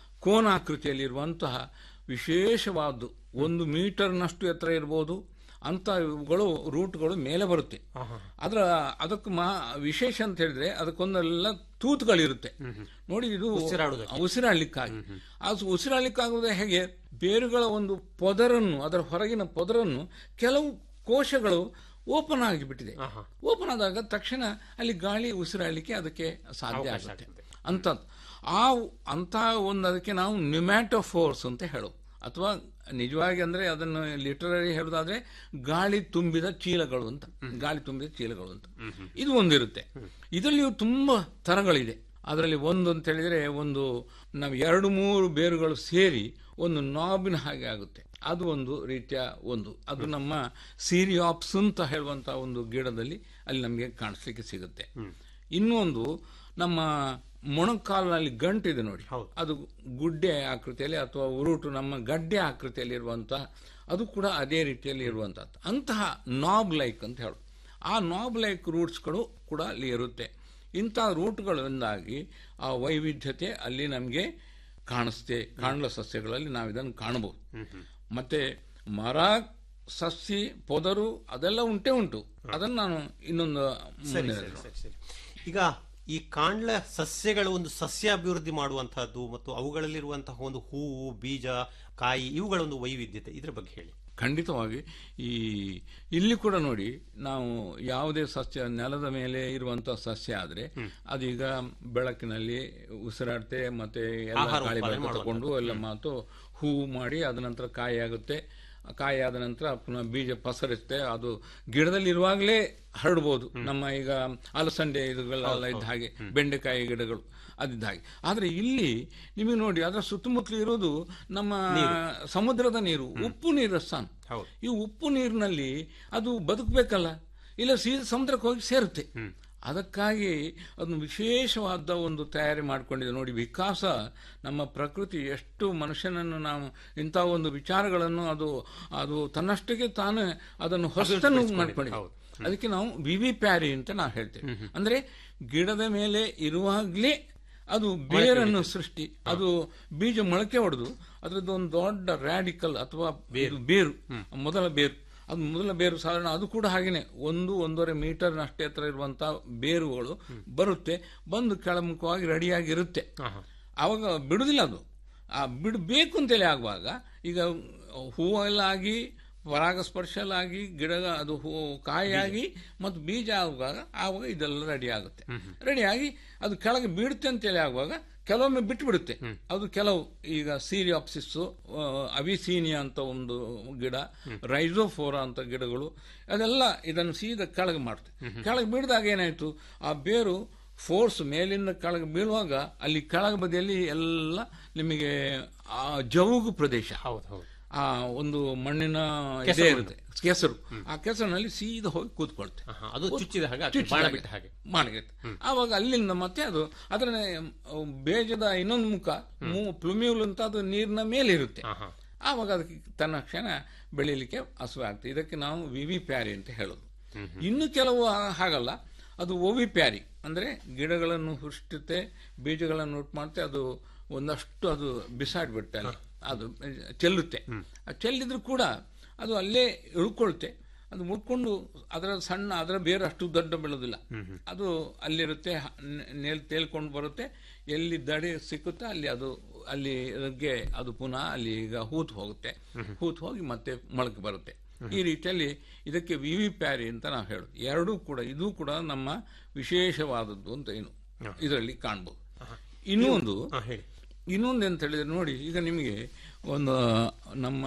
[SPEAKER 9] ಕೋನಾಕೃತಿಯಲ್ಲಿರುವಂತಹ ವಿಶೇಷವಾದ್ದು ಒಂದು ಮೀಟರ್ನಷ್ಟು ಎತ್ತರ ಇರಬಹುದು ಅಂತ ಇವುಗಳು ರೂಟ್ಗಳು ಮೇಲೆ ಬರುತ್ತೆ ಅದರ ಅದಕ್ಕೆ ಮಾ ವಿಶೇಷ ಅಂತ ಹೇಳಿದ್ರೆ ಅದಕ್ಕೊಂದೆಲ್ಲ ತೂತುಗಳಿರುತ್ತೆ ನೋಡಿ ಇದು
[SPEAKER 8] ಉಸಿರಾಡುವುದಕ್ಕೆ.
[SPEAKER 9] ಉಸಿರಾಡ್ಲಿಕ್ಕಾಗಿ ಆ ಉಸಿರಾಡ್ಲಿಕ್ಕಾಗುವುದೇ ಹೇಗೆ ಬೇರುಗಳ ಒಂದು ಪೊದರನ್ನು ಅದರ ಹೊರಗಿನ ಪೊದರನ್ನು ಕೆಲವು ಕೋಶಗಳು ಓಪನ್ ಆಗಿಬಿಟ್ಟಿದೆ ಓಪನ್ ಆದಾಗ ತಕ್ಷಣ ಅಲ್ಲಿ ಗಾಳಿ ಉಸಿರಾಡಲಿಕ್ಕೆ ಅದಕ್ಕೆ ಸಾಧ್ಯ ಆಗುತ್ತೆ ಅಂತದ್ದು ಆ ಅಂತ ಒಂದು ಅದಕ್ಕೆ ನಾವು ನ್ಯೂಮ್ಯಾಟೋಫೋರ್ಸ್ ಅಂತ ಹೇಳೋದು ಅಥವಾ ನಿಜವಾಗಿ ಅಂದ್ರೆ ಅದನ್ನು ಲಿಟರರಿ ಹೇಳೋದಾದ್ರೆ ಗಾಳಿ ತುಂಬಿದ ಚೀಲಗಳು ಅಂತ ಗಾಳಿ ತುಂಬಿದ ಚೀಲಗಳು ಅಂತ ಇದು ಒಂದಿರುತ್ತೆ ಇದರಲ್ಲಿಯೂ ತುಂಬಾ ತರಗಳಿದೆ ಅದರಲ್ಲಿ ಒಂದು ಅಂತ ಹೇಳಿದ್ರೆ ಒಂದು ನಾವು ಎರಡು ಮೂರು ಬೇರುಗಳು ಸೇರಿ ಒಂದು ನಾಬಿನ ಹಾಗೆ ಆಗುತ್ತೆ ಅದು ಒಂದು ರೀತಿಯ ಒಂದು ಅದು ನಮ್ಮ ಸೀರಿಯಾಪ್ಸ್ ಅಂತ ಹೇಳುವಂತ ಒಂದು ಗಿಡದಲ್ಲಿ ಅಲ್ಲಿ ನಮಗೆ ಕಾಣಿಸ್ಲಿಕ್ಕೆ ಸಿಗುತ್ತೆ ಇನ್ನೊಂದು ನಮ್ಮ ಮೊಣಕಾಲಿನಲ್ಲಿ ಗಂಟಿದೆ ನೋಡಿ ಅದು ಗುಡ್ಡೆ ಆಕೃತಿಯಲ್ಲಿ ಅಥವಾ ಉರುಟು ನಮ್ಮ ಗಡ್ಡೆ ಆಕೃತಿಯಲ್ಲಿ ಇರುವಂತಹ ಅದು ಕೂಡ ಅದೇ ರೀತಿಯಲ್ಲಿ ಇರುವಂತಹದ್ದು ಅಂತಹ ನಾಬ್ ಲೈಕ್ ಅಂತ ಹೇಳೋದು ಆ ನಾಬ್ ಲೈಕ್ ರೂಟ್ಸ್ಗಳು ಕೂಡ ಅಲ್ಲಿ ಇರುತ್ತೆ ಇಂಥ ರೂಟ್ಗಳಿಂದಾಗಿ ಆ ವೈವಿಧ್ಯತೆ ಅಲ್ಲಿ ನಮಗೆ ಕಾಣಿಸ್ತೆ ಕಾಣಲ ಸಸ್ಯಗಳಲ್ಲಿ ನಾವು ಇದನ್ನು ಕಾಣಬಹುದು ಮತ್ತೆ ಮರ ಸಸಿ ಪೊದರು ಅದೆಲ್ಲ ಉಂಟೇ ಉಂಟು ಅದನ್ನು ನಾನು ಇನ್ನೊಂದು
[SPEAKER 8] ಸರಿ
[SPEAKER 9] ಮುಂದೆ
[SPEAKER 8] ಸರಿ ಸರಿ ಸರಿ ಈಗ ಈ ಕಾಂಡ್ಲ ಸಸ್ಯಗಳ ಒಂದು ಸಸ್ಯಾಭಿವೃದ್ಧಿ ಮಾಡುವಂತಹದ್ದು ಮತ್ತು ಅವುಗಳಲ್ಲಿರುವಂತಹ ಒಂದು ಹೂವು ಬೀಜ ಕಾಯಿ ಇವುಗಳ ಒಂದು ವೈವಿಧ್ಯತೆ ಇದ್ರ ಬಗ್ಗೆ ಹೇಳಿ
[SPEAKER 9] ಖಂಡಿತವಾಗಿ ಈ ಇಲ್ಲಿ ಕೂಡ ನೋಡಿ ನಾವು ಯಾವುದೇ ಸಸ್ಯ ನೆಲದ ಮೇಲೆ ಇರುವಂತ ಸಸ್ಯ ಆದ್ರೆ ಅದೀಗ ಬೆಳಕಿನಲ್ಲಿ ಉಸಿರಾಡ್ತೆ ಮತ್ತೆ ಎಲ್ಲ
[SPEAKER 8] ಆಹಾರ
[SPEAKER 9] ಗಾಳಿ
[SPEAKER 8] ಉತ್ಪಾದನೆ
[SPEAKER 9] ಬೆಳಕು ತಗೊಂಡು ಎಲ್ಲ ಮಾತು ಹೂವು ಮಾಡಿ ಅದ ನಂತರ ಕಾಯಿ ಆಗುತ್ತೆ ಕಾಯಿ ಆದ ನಂತರ ಪುನಃ ಬೀಜ ಪಸರಿಸುತ್ತೆ ಅದು ಗಿಡದಲ್ಲಿ ಇರುವಾಗಲೇ ಹರಡ್ಬೋದು ನಮ್ಮ ಈಗ ಅಲಸಂಡೆ ಇದುಗಳೆಲ್ಲ ಇದ್ದ ಹಾಗೆ ಬೆಂಡೆಕಾಯಿ ಗಿಡಗಳು ಅದಿದ್ದ ಹಾಗೆ ಆದ್ರೆ ಇಲ್ಲಿ ನಿಮಗೆ ನೋಡಿ ಅದರ ಸುತ್ತಮುತ್ತಲು ಇರೋದು ನಮ್ಮ ಸಮುದ್ರದ ನೀರು ಉಪ್ಪು ನೀರು ಸ್ಥಾನ ಈ ಉಪ್ಪು ನೀರಿನಲ್ಲಿ ಅದು ಬದುಕಬೇಕಲ್ಲ ಇಲ್ಲ ಸೀದಾ ಸಮುದ್ರಕ್ಕೆ ಹೋಗಿ ಸೇರುತ್ತೆ ಅದಕ್ಕಾಗಿ ಅದನ್ನು ವಿಶೇಷವಾದ ಒಂದು ತಯಾರಿ ಮಾಡಿಕೊಂಡಿದೆ ನೋಡಿ ವಿಕಾಸ ನಮ್ಮ ಪ್ರಕೃತಿ ಎಷ್ಟು ಮನುಷ್ಯನನ್ನು ನಾವು ಇಂಥ ಒಂದು ವಿಚಾರಗಳನ್ನು ಅದು ಅದು ತನ್ನಷ್ಟಕ್ಕೆ ತಾನೇ ಅದನ್ನು ಹೊಸತನ್ನು ಮಾಡಿಕೊಂಡಿದೆ ಅದಕ್ಕೆ ನಾವು ವಿವಿ ಪ್ಯಾರಿ ಅಂತ ನಾವು ಹೇಳ್ತೇವೆ ಅಂದ್ರೆ ಗಿಡದ ಮೇಲೆ ಇರುವಾಗಲೇ ಅದು ಬೇರನ್ನು ಸೃಷ್ಟಿ ಅದು ಬೀಜ ಮೊಳಕೆ ಹೊಡೆದು ಅದರದ್ದು ಒಂದು ದೊಡ್ಡ ರ್ಯಾಡಿಕಲ್ ಅಥವಾ ಇದು ಬೇರು ಮೊದಲ ಬೇರು ಅದು ಮೊದಲ ಬೇರು ಸಾಧಾರಣ ಅದು ಕೂಡ ಹಾಗೇನೆ ಒಂದು ಒಂದೂವರೆ ಮೀಟರ್ ಅಷ್ಟೇ ಹತ್ರ ಇರುವಂತಹ ಬೇರುಗಳು ಬರುತ್ತೆ ಬಂದು ಕೆಳಮುಖವಾಗಿ ರೆಡಿಯಾಗಿ ಇರುತ್ತೆ ಆವಾಗ ಬಿಡುದಿಲ್ಲ ಅದು ಆ ಬಿಡಬೇಕು ಅಂತೇಳಿ ಆಗುವಾಗ ಈಗ ಹೂವೆಲ್ಲ ಆಗಿ ಪರಾಗಸ್ಪರ್ಶ ಎಲ್ಲ ಆಗಿ ಗಿಡ ಅದು ಹೂ ಕಾಯಾಗಿ ಮತ್ತು ಬೀಜ ಆಗುವಾಗ ಆವಾಗ ಇದೆಲ್ಲ ರೆಡಿ ಆಗುತ್ತೆ ರೆಡಿಯಾಗಿ ಅದು ಕೆಳಗೆ ಬೀಳುತ್ತೆ ಅಂತೇಳಿ ಆಗುವಾಗ ಕೆಲವೊಮ್ಮೆ ಬಿಟ್ಟು ಬಿಡುತ್ತೆ ಅದು ಕೆಲವು ಈಗ ಸೀರಿಯಾಪ್ಸಿಸ್ಸು ಅವಿಸೀನಿಯಾ ಅಂತ ಒಂದು ಗಿಡ ರೈಸೋಫೋರಾ ಅಂತ ಗಿಡಗಳು ಅದೆಲ್ಲ ಇದನ್ನು ಸೀದಾ ಕೆಳಗೆ ಮಾಡುತ್ತೆ ಕೆಳಗೆ ಬಿಡಿದಾಗ ಏನಾಯ್ತು ಆ ಬೇರು ಫೋರ್ಸ್ ಮೇಲಿಂದ ಕೆಳಗೆ ಬೀಳುವಾಗ ಅಲ್ಲಿ ಕೆಳಗೆ ಬದಿಯಲ್ಲಿ ಎಲ್ಲ ನಿಮಗೆ ಆ ಜವುಗು ಪ್ರದೇಶ ಆ ಒಂದು ಮಣ್ಣಿನ ಇದೇ ಇರುತ್ತೆ ಕೆಸರು ಆ ಕೆಸರಿನಲ್ಲಿ ಸೀದಾ ಹೋಗಿ ಕೂತ್ಕೊಳ್ತೆ
[SPEAKER 8] ಅದು ಚುಚ್ಚಿದ ಹಾಗೆ ಆಗ್ತದೆ,
[SPEAKER 9] ಚುಚ್ಚಿದ
[SPEAKER 8] ಬಾಣ
[SPEAKER 9] ಹಾಗೆ.
[SPEAKER 8] ಬಿಟ್ಟ ಹಾಗೆ.
[SPEAKER 9] ಮಾಡಿರುತ್ತೆ ಆವಾಗ ಅಲ್ಲಿಂದ ಮತ್ತೆ ಅದು ಅದರ ಬೇಜದ ಇನ್ನೊಂದು ಮುಖ ಪ್ಲುಮ್ಯೂಲ್ ಅಂತ ಅದು ನೀರಿನ ಮೇಲೆ ಇರುತ್ತೆ ಆವಾಗ ಅದಕ್ಕೆ ತನ್ನ ಕ್ಷಣ ಬೆಳೀಲಿಕ್ಕೆ ಹಸುವೆ ಆಗ್ತದೆ ಇದಕ್ಕೆ ನಾವು ವಿವಿ ಪ್ಯಾರಿ ಅಂತ ಹೇಳೋದು ಇನ್ನು ಕೆಲವು ಆ- ಹಾಗಲ್ಲ ಅದು ಓವಿ ಪ್ಯಾರಿ ಅಂದ್ರೆ ಗಿಡಗಳನ್ನು ಹುಟ್ಟುತ್ತೆ ಬೀಜಗಳನ್ನು ಉಂಟು ಮಾಡುತ್ತೆ ಅದು ಒಂದಷ್ಟು ಅದು ಬಿಸಾಡ್ಬಿಡುತ್ತೆ ಅಲ್ಲಿ ಅದು ಚೆಲ್ಲುತ್ತೆ ಅದು ಚೆಲ್ಲಿದ್ರು ಕೂಡ ಅದು ಅಲ್ಲೇ ಇಳ್ಕೊಳುತ್ತೆ ಅದು ಮುಟ್ಕೊಂಡು ಅದರ ಸಣ್ಣ ಅದರ ಬೇರೆ ಅಷ್ಟು ದೊಡ್ಡ ಬೆಳೆದಿಲ್ಲ ಅದು ಅಲ್ಲಿರುತ್ತೆ ಹ- ನೆ- ನೇಲ್ ತೇಲ್ಕೊಂಡು ಬರುತ್ತೆ ಎಲ್ಲಿ ದಡಿ ಸಿಕ್ಕುತ್ತೆ ಅಲ್ಲಿ ಅದು ಅಲ್ಲಿ ಅದಕ್ಕೆ ಅದು ಪುನಃ ಅಲ್ಲಿ ಈಗ ಹೂತು ಹೋಗುತ್ತೆ ಹೂತು ಹೋಗಿ ಮತ್ತೆ ಮೊಳಕೆ ಬರುತ್ತೆ ಈ ರೀತಿಯಲ್ಲಿ ಇದಕ್ಕೆ ವಿವಿ ಪ್ಯಾರಿ ಅಂತ ನಾವು ಹೇಳೋದು ಎರಡೂ ಕೂಡ ಇದು ಕೂಡ ನಮ್ಮ ವಿಶೇಷವಾದದ್ದು ಅಂತ ಏನು ಇದರಲ್ಲಿ ಕಾಣ್ಬೋದು ಇನ್ನೂ ಒಂದು ಇನ್ನೊಂದು ಅಂತ ಹೇಳಿದ್ರೆ ನೋಡಿ ಈಗ ನಿಮಗೆ ಒಂದು ನಮ್ಮ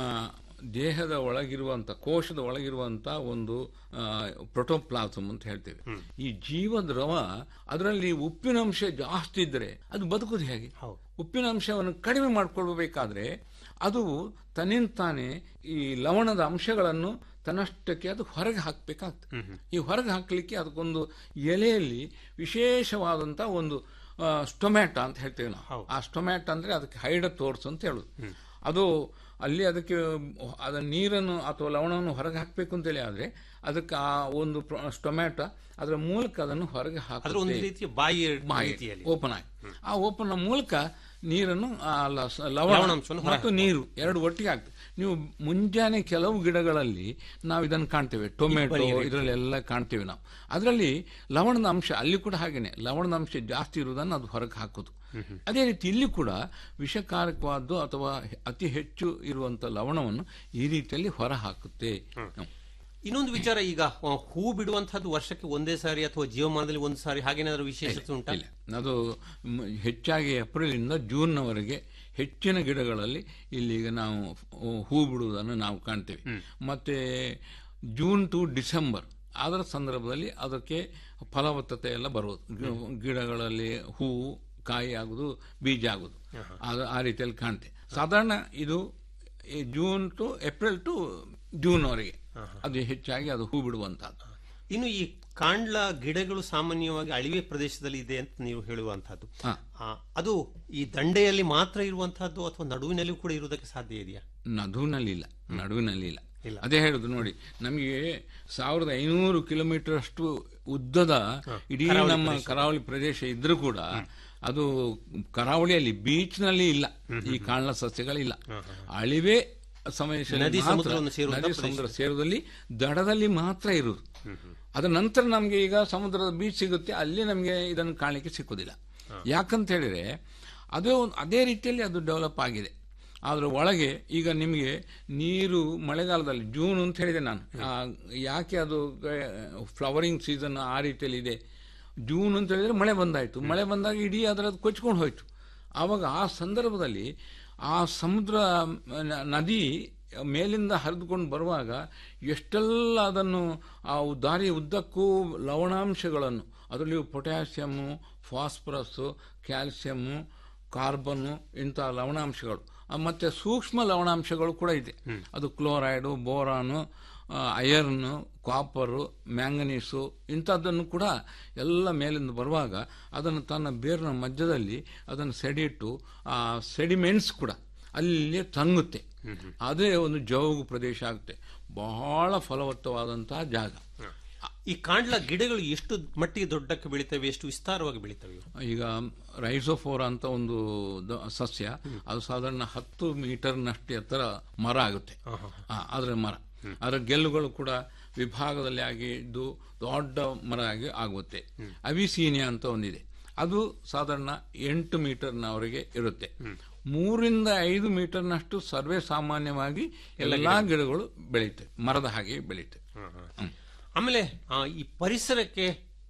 [SPEAKER 9] ದೇಹದ ಒಳಗಿರುವಂತ ಕೋಶದ ಒಳಗಿರುವಂತ ಒಂದು ಪ್ರೊಟೋಪ್ಲಾಸಮ್ ಅಂತ ಹೇಳ್ತೇವೆ ಈ ಜೀವದ್ರವ ಅದರಲ್ಲಿ ಉಪ್ಪಿನಂಶ ಜಾಸ್ತಿ ಇದ್ರೆ ಅದು ಬದುಕುದು ಹೇಗೆ ಉಪ್ಪಿನ ಅಂಶವನ್ನು ಕಡಿಮೆ ಮಾಡ್ಕೊಳ್ಬೇಕಾದ್ರೆ ಅದು ತನ್ನಿಂದ ತಾನೇ ಈ ಲವಣದ ಅಂಶಗಳನ್ನು ತನ್ನಷ್ಟಕ್ಕೆ ಅದು ಹೊರಗೆ ಹಾಕಬೇಕಾಗ್ತದೆ ಈ ಹೊರಗೆ ಹಾಕಲಿಕ್ಕೆ ಅದಕ್ಕೊಂದು ಎಲೆಯಲ್ಲಿ ವಿಶೇಷವಾದಂತ ಒಂದು ಸ್ಟೊಮ್ಯಾಟ ಅಂತ ಹೇಳ್ತೇವೆ ನಾವು ಆ ಸ್ಟೊಮ್ಯಾಟ ಅಂದ್ರೆ ಅದಕ್ಕೆ ಹೈಡ ತೋರ್ಸು ಅಂತ ಹೇಳುದು ಅದು ಅಲ್ಲಿ ಅದಕ್ಕೆ ಅದ ನೀರನ್ನು ಅಥವಾ ಲವಣವನ್ನು ಹೊರಗೆ ಹಾಕಬೇಕು ಅಂತೇಳಿ ಆದ್ರೆ ಅದಕ್ಕೆ ಆ ಒಂದು ಸ್ಟೊಮ್ಯಾಟ ಅದರ ಮೂಲಕ ಅದನ್ನು ಹೊರಗೆ
[SPEAKER 8] ಅದ್ರ ಒಂದು
[SPEAKER 9] ಹಾಕುತ್ತೆ
[SPEAKER 8] ರೀತಿಯ ಬಾಯಿ ರೀತಿಯಲ್ಲಿ
[SPEAKER 9] ಓಪನ್ ಆಗಿ ಆ ಓಪನ್ ಮೂಲಕ ನೀರನ್ನು ಆ ಲ- ಸ- ಲವಣ
[SPEAKER 8] ಲವಣಾಂಶವನ್ನು ಹೊರಗೆ
[SPEAKER 9] ಮತ್ತು ನೀರು ಎರಡು ಒಟ್ಟಿಗೆ ಆಗ್ತದೆ ನೀವು ಮುಂಜಾನೆ ಕೆಲವು ಗಿಡಗಳಲ್ಲಿ ನಾವು ಇದನ್ನು ಕಾಣ್ತೇವೆ ಟೊಮೆಟೊ ಇದರಲ್ಲೆಲ್ಲ ಕಾಣ್ತೇವೆ ನಾವು ಅದರಲ್ಲಿ ಲವಣದ ಅಂಶ ಅಲ್ಲಿ ಕೂಡ ಹಾಗೇನೆ ಲವಣದ ಅಂಶ ಜಾಸ್ತಿ ಇರುವುದನ್ನು ಅದು ಹೊರಗೆ ಹಾಕೋದು ಅದೇ ರೀತಿ ಇಲ್ಲಿ ಕೂಡ ವಿಷಕಾರಕವಾದ್ದು ಅಥವಾ ಅತಿ ಹೆಚ್ಚು ಇರುವಂತ ಲವಣವನ್ನು ಈ ರೀತಿಯಲ್ಲಿ ಹೊರ ಹಾಕುತ್ತೆ
[SPEAKER 8] ಇನ್ನೊಂದು ವಿಚಾರ ಈಗ ಆ, ಹೂ ಬಿಡುವಂತಹದ್ದು ವರ್ಷಕ್ಕೆ ಒಂದೇ ಸಾರಿ ಅಥವಾ ಜೀವಮಾನದಲ್ಲಿ ಒಂದು ಸಾರಿ ಹಾಗೇನಾದ್ರೂ ವಿಶೇಷತೆ ಉಂಟಾ
[SPEAKER 9] ಇಲ್ಲ ಅದು ಮ್, ಹೆಚ್ಚಾಗಿ ಏಪ್ರಿಲಿಂದ ಜೂನ್ನವರೆಗೆ ಹೆಚ್ಚಿನ ಗಿಡಗಳಲ್ಲಿ ಇಲ್ಲಿಗ ನಾವು ಹೂ ಬಿಡುವುದನ್ನು ನಾವು ಕಾಣ್ತೇವೆ ಮತ್ತೆ ಜೂನ್ ಟು ಡಿಸೆಂಬರ್ ಅದರ ಸಂದರ್ಭದಲ್ಲಿ ಅದಕ್ಕೆ ಫಲವತ್ತತೆ ಎಲ್ಲ ಬರುವುದು ಗಿ- ಗಿಡಗಳಲ್ಲಿ ಹೂವು ಕಾಯಿ ಆಗುದು ಬೀಜ ಆಗುದು ಅದು ಆ ರೀತಿಯಲ್ಲಿ ಕಾಣ್ತೆ ಸಾಧಾರಣ ಇದು ಈ ಜೂನ್ ಟು ಏಪ್ರಿಲ್ ಟು ಜೂನ್ವರೆಗೆ ಅದು ಹೆಚ್ಚಾಗಿ ಅದು ಹೂ ಬಿಡುವಂತಹದ್ದು
[SPEAKER 8] ಇನ್ನು ಈ ಕಾಂಡ್ಲ ಗಿಡಗಳು ಸಾಮಾನ್ಯವಾಗಿ ಅಳಿವೆ ಪ್ರದೇಶದಲ್ಲಿ ಇದೆ ಅಂತ ನೀವು ಹೇಳುವಂತಹದ್ದು
[SPEAKER 9] ಹಾ.
[SPEAKER 8] ಆ, ಅದು ಈ ದಂಡೆಯಲ್ಲಿ ಮಾತ್ರ ಇರುವಂತಹದ್ದು ಅಥವಾ ನಡುವಿನಲ್ಲಿ ಕೂಡ ಇರುವುದಕ್ಕೆ ಸಾಧ್ಯ ಇದೆಯಾ
[SPEAKER 9] ನಡುವಿನಲ್ಲಿ ಇಲ್ಲ ನಡುವಿನಲ್ಲಿ ಇಲ್ಲ ಅದೇ ಹೇಳುದು ನೋಡಿ ನಮಗೆ ಸಾವಿರದ ಐನೂರು ಕಿಲೋಮೀಟರ್ ಅಷ್ಟು ಉದ್ದದ ಇಡೀ ನಮ್ಮ ಕರಾವಳಿ ಪ್ರದೇಶ ಇದ್ರೂ ಕೂಡ ಅದು ಕರಾವಳಿಯಲ್ಲಿ ಬೀಚ್ ನಲ್ಲಿ ಇಲ್ಲ ಈ ಕಾಣ್ಲ ಸಸ್ಯಗಳಿಲ್ಲ ಅಳಿವೆ ಸಮಯದಲ್ಲಿ
[SPEAKER 8] ನದಿ
[SPEAKER 9] ಮಾತ್ರ
[SPEAKER 8] ಸಮುದ್ರವನ್ನು ಸೇರುವಂತ
[SPEAKER 9] ನದಿ
[SPEAKER 8] ಪ್ರದೇಶ.
[SPEAKER 9] ಸಮುದ್ರ ಸೇರುವುದಲ್ಲಿ ದಡದಲ್ಲಿ ಮಾತ್ರ ಇರುವುದು ಅದರ ನಂತರ ನಮಗೆ ಈಗ ಸಮುದ್ರದ ಬೀಚ್ ಸಿಗುತ್ತೆ ಅಲ್ಲಿ ನಮಗೆ ಇದನ್ನು ಕಾಣಲಿಕ್ಕೆ ಸಿಕ್ಕುದಿಲ್ಲ ಯಾಕಂತ ಹೇಳಿದ್ರೆ ಅದೇ ಒಂದು ಅದೇ ರೀತಿಯಲ್ಲಿ ಅದು ಡೆವಲಪ್ ಆಗಿದೆ ಅದರ ಒಳಗೆ ಈಗ ನಿಮಗೆ ನೀರು ಮಳೆಗಾಲದಲ್ಲಿ ಜೂನ್ ಅಂತ ಹೇಳಿದೆ ನಾನು ಆ, ಯಾಕೆ ಅದು ಫ್ಲವರಿಂಗ್ ಸೀಸನ್ ಆ ರೀತಿಯಲ್ಲಿ ಇದೆ ಜೂನ್ ಅಂತ ಹೇಳಿದ್ರೆ ಮಳೆ ಬಂದಾಯ್ತು ಮಳೆ ಬಂದಾಗ ಇಡೀ ಅದರದ್ದು ಕೊಚ್ಕೊಂಡು ಹೋಯ್ತು ಆವಾಗ ಆ ಸಂದರ್ಭದಲ್ಲಿ ಆ ಸಮುದ್ರ ನ- ನದಿ ಮೇಲಿಂದ ಹರಿದುಕೊಂಡು ಬರುವಾಗ ಎಷ್ಟೆಲ್ಲ ಅದನ್ನು ಆ ದಾರಿ ಉದ್ದಕ್ಕೂ ಲವಣಾಂಶಗಳನ್ನು ಅದರಲ್ಲಿಯೂ ಪೊಟ್ಯಾಸಿಯಮ್ಮು ಫಾಸ್ಫರಸ್ಸು ಕ್ಯಾಲ್ಸಿಯಮ್ಮು ಕಾರ್ಬನ್ನು ಇಂಥ ಲವಣಾಂಶಗಳು ಆ, ಮತ್ತೆ ಸೂಕ್ಷ್ಮ ಲವಣಾಂಶಗಳು ಕೂಡ ಇದೆ ಅದು chloride boron iron copper manganese ಇಂಥದ್ದನ್ನು ಕೂಡ ಎಲ್ಲ ಮೇಲಿಂದ ಬರುವಾಗ ಅದನ್ನು ತನ್ನ ಬೇರಿನ ಮಧ್ಯದಲ್ಲಿ ಅದನ್ನು ಸೆಡಿಟ್ಟು ಆ ಸೆಡಿಮೆಂಟ್ಸ್ ಕೂಡ ಅಲ್ಲಿ ತಂಗುತ್ತೆ ಅದೇ ಒಂದು ಜೌಗು ಪ್ರದೇಶ ಆಗುತ್ತೆ ಬಹಳ ಫಲವತ್ತವಾದಂತಹ ಜಾಗ
[SPEAKER 8] ಈ ಕಾಂಡ್ಲ ಗಿಡಗಳು ಎಷ್ಟು ಮಟ್ಟಿಗೆ ದೊಡ್ಡಕ್ಕೆ ಬೆಳಿತವೆ ಎಷ್ಟು ವಿಸ್ತಾರವಾಗಿ ಬೆಳಿತವೆ ಇವು?
[SPEAKER 9] ಈಗ ರೈಸೋಫೋರ ಅಂತ ಒಂದು ದ- ಸಸ್ಯ ಅದು ಸಾಧಾರಣ ಹತ್ತು ಮೀಟರ್ನಷ್ಟು ಎತ್ತರ ಮರ ಆಗುತ್ತೆ ಆ, ಅದರ ಮರ ಅದರ ಗೆಲ್ಲುಗಳು ಕೂಡ ವಿಭಾಗದಲ್ಲಿ ಆಗಿದ್ದು ದೊಡ್ಡ ಮರ ಆಗಿ ಆಗುತ್ತೆ ಅವಿಸೀನಿಯಾ ಅಂತ ಒಂದಿದೆ ಅದು ಸಾಧಾರಣ ಎಂಟು ಮೀಟರ್ನವರೆಗೆ ಇರುತ್ತೆ ಮೂರಿಂದ ಐದು ಮೀಟರ್ನಷ್ಟು ಸರ್ವೇ ಸಾಮಾನ್ಯವಾಗಿ ಎಲ್ಲಾ ಗಿಡಗಳು ಬೆಳೆಯುತ್ತೆ ಮರದ ಹಾಗೆ ಬೆಳೆಯುತ್ತೆ
[SPEAKER 8] ಆಮೇಲೆ ಆ, ಈ ಪರಿಸರಕ್ಕೆ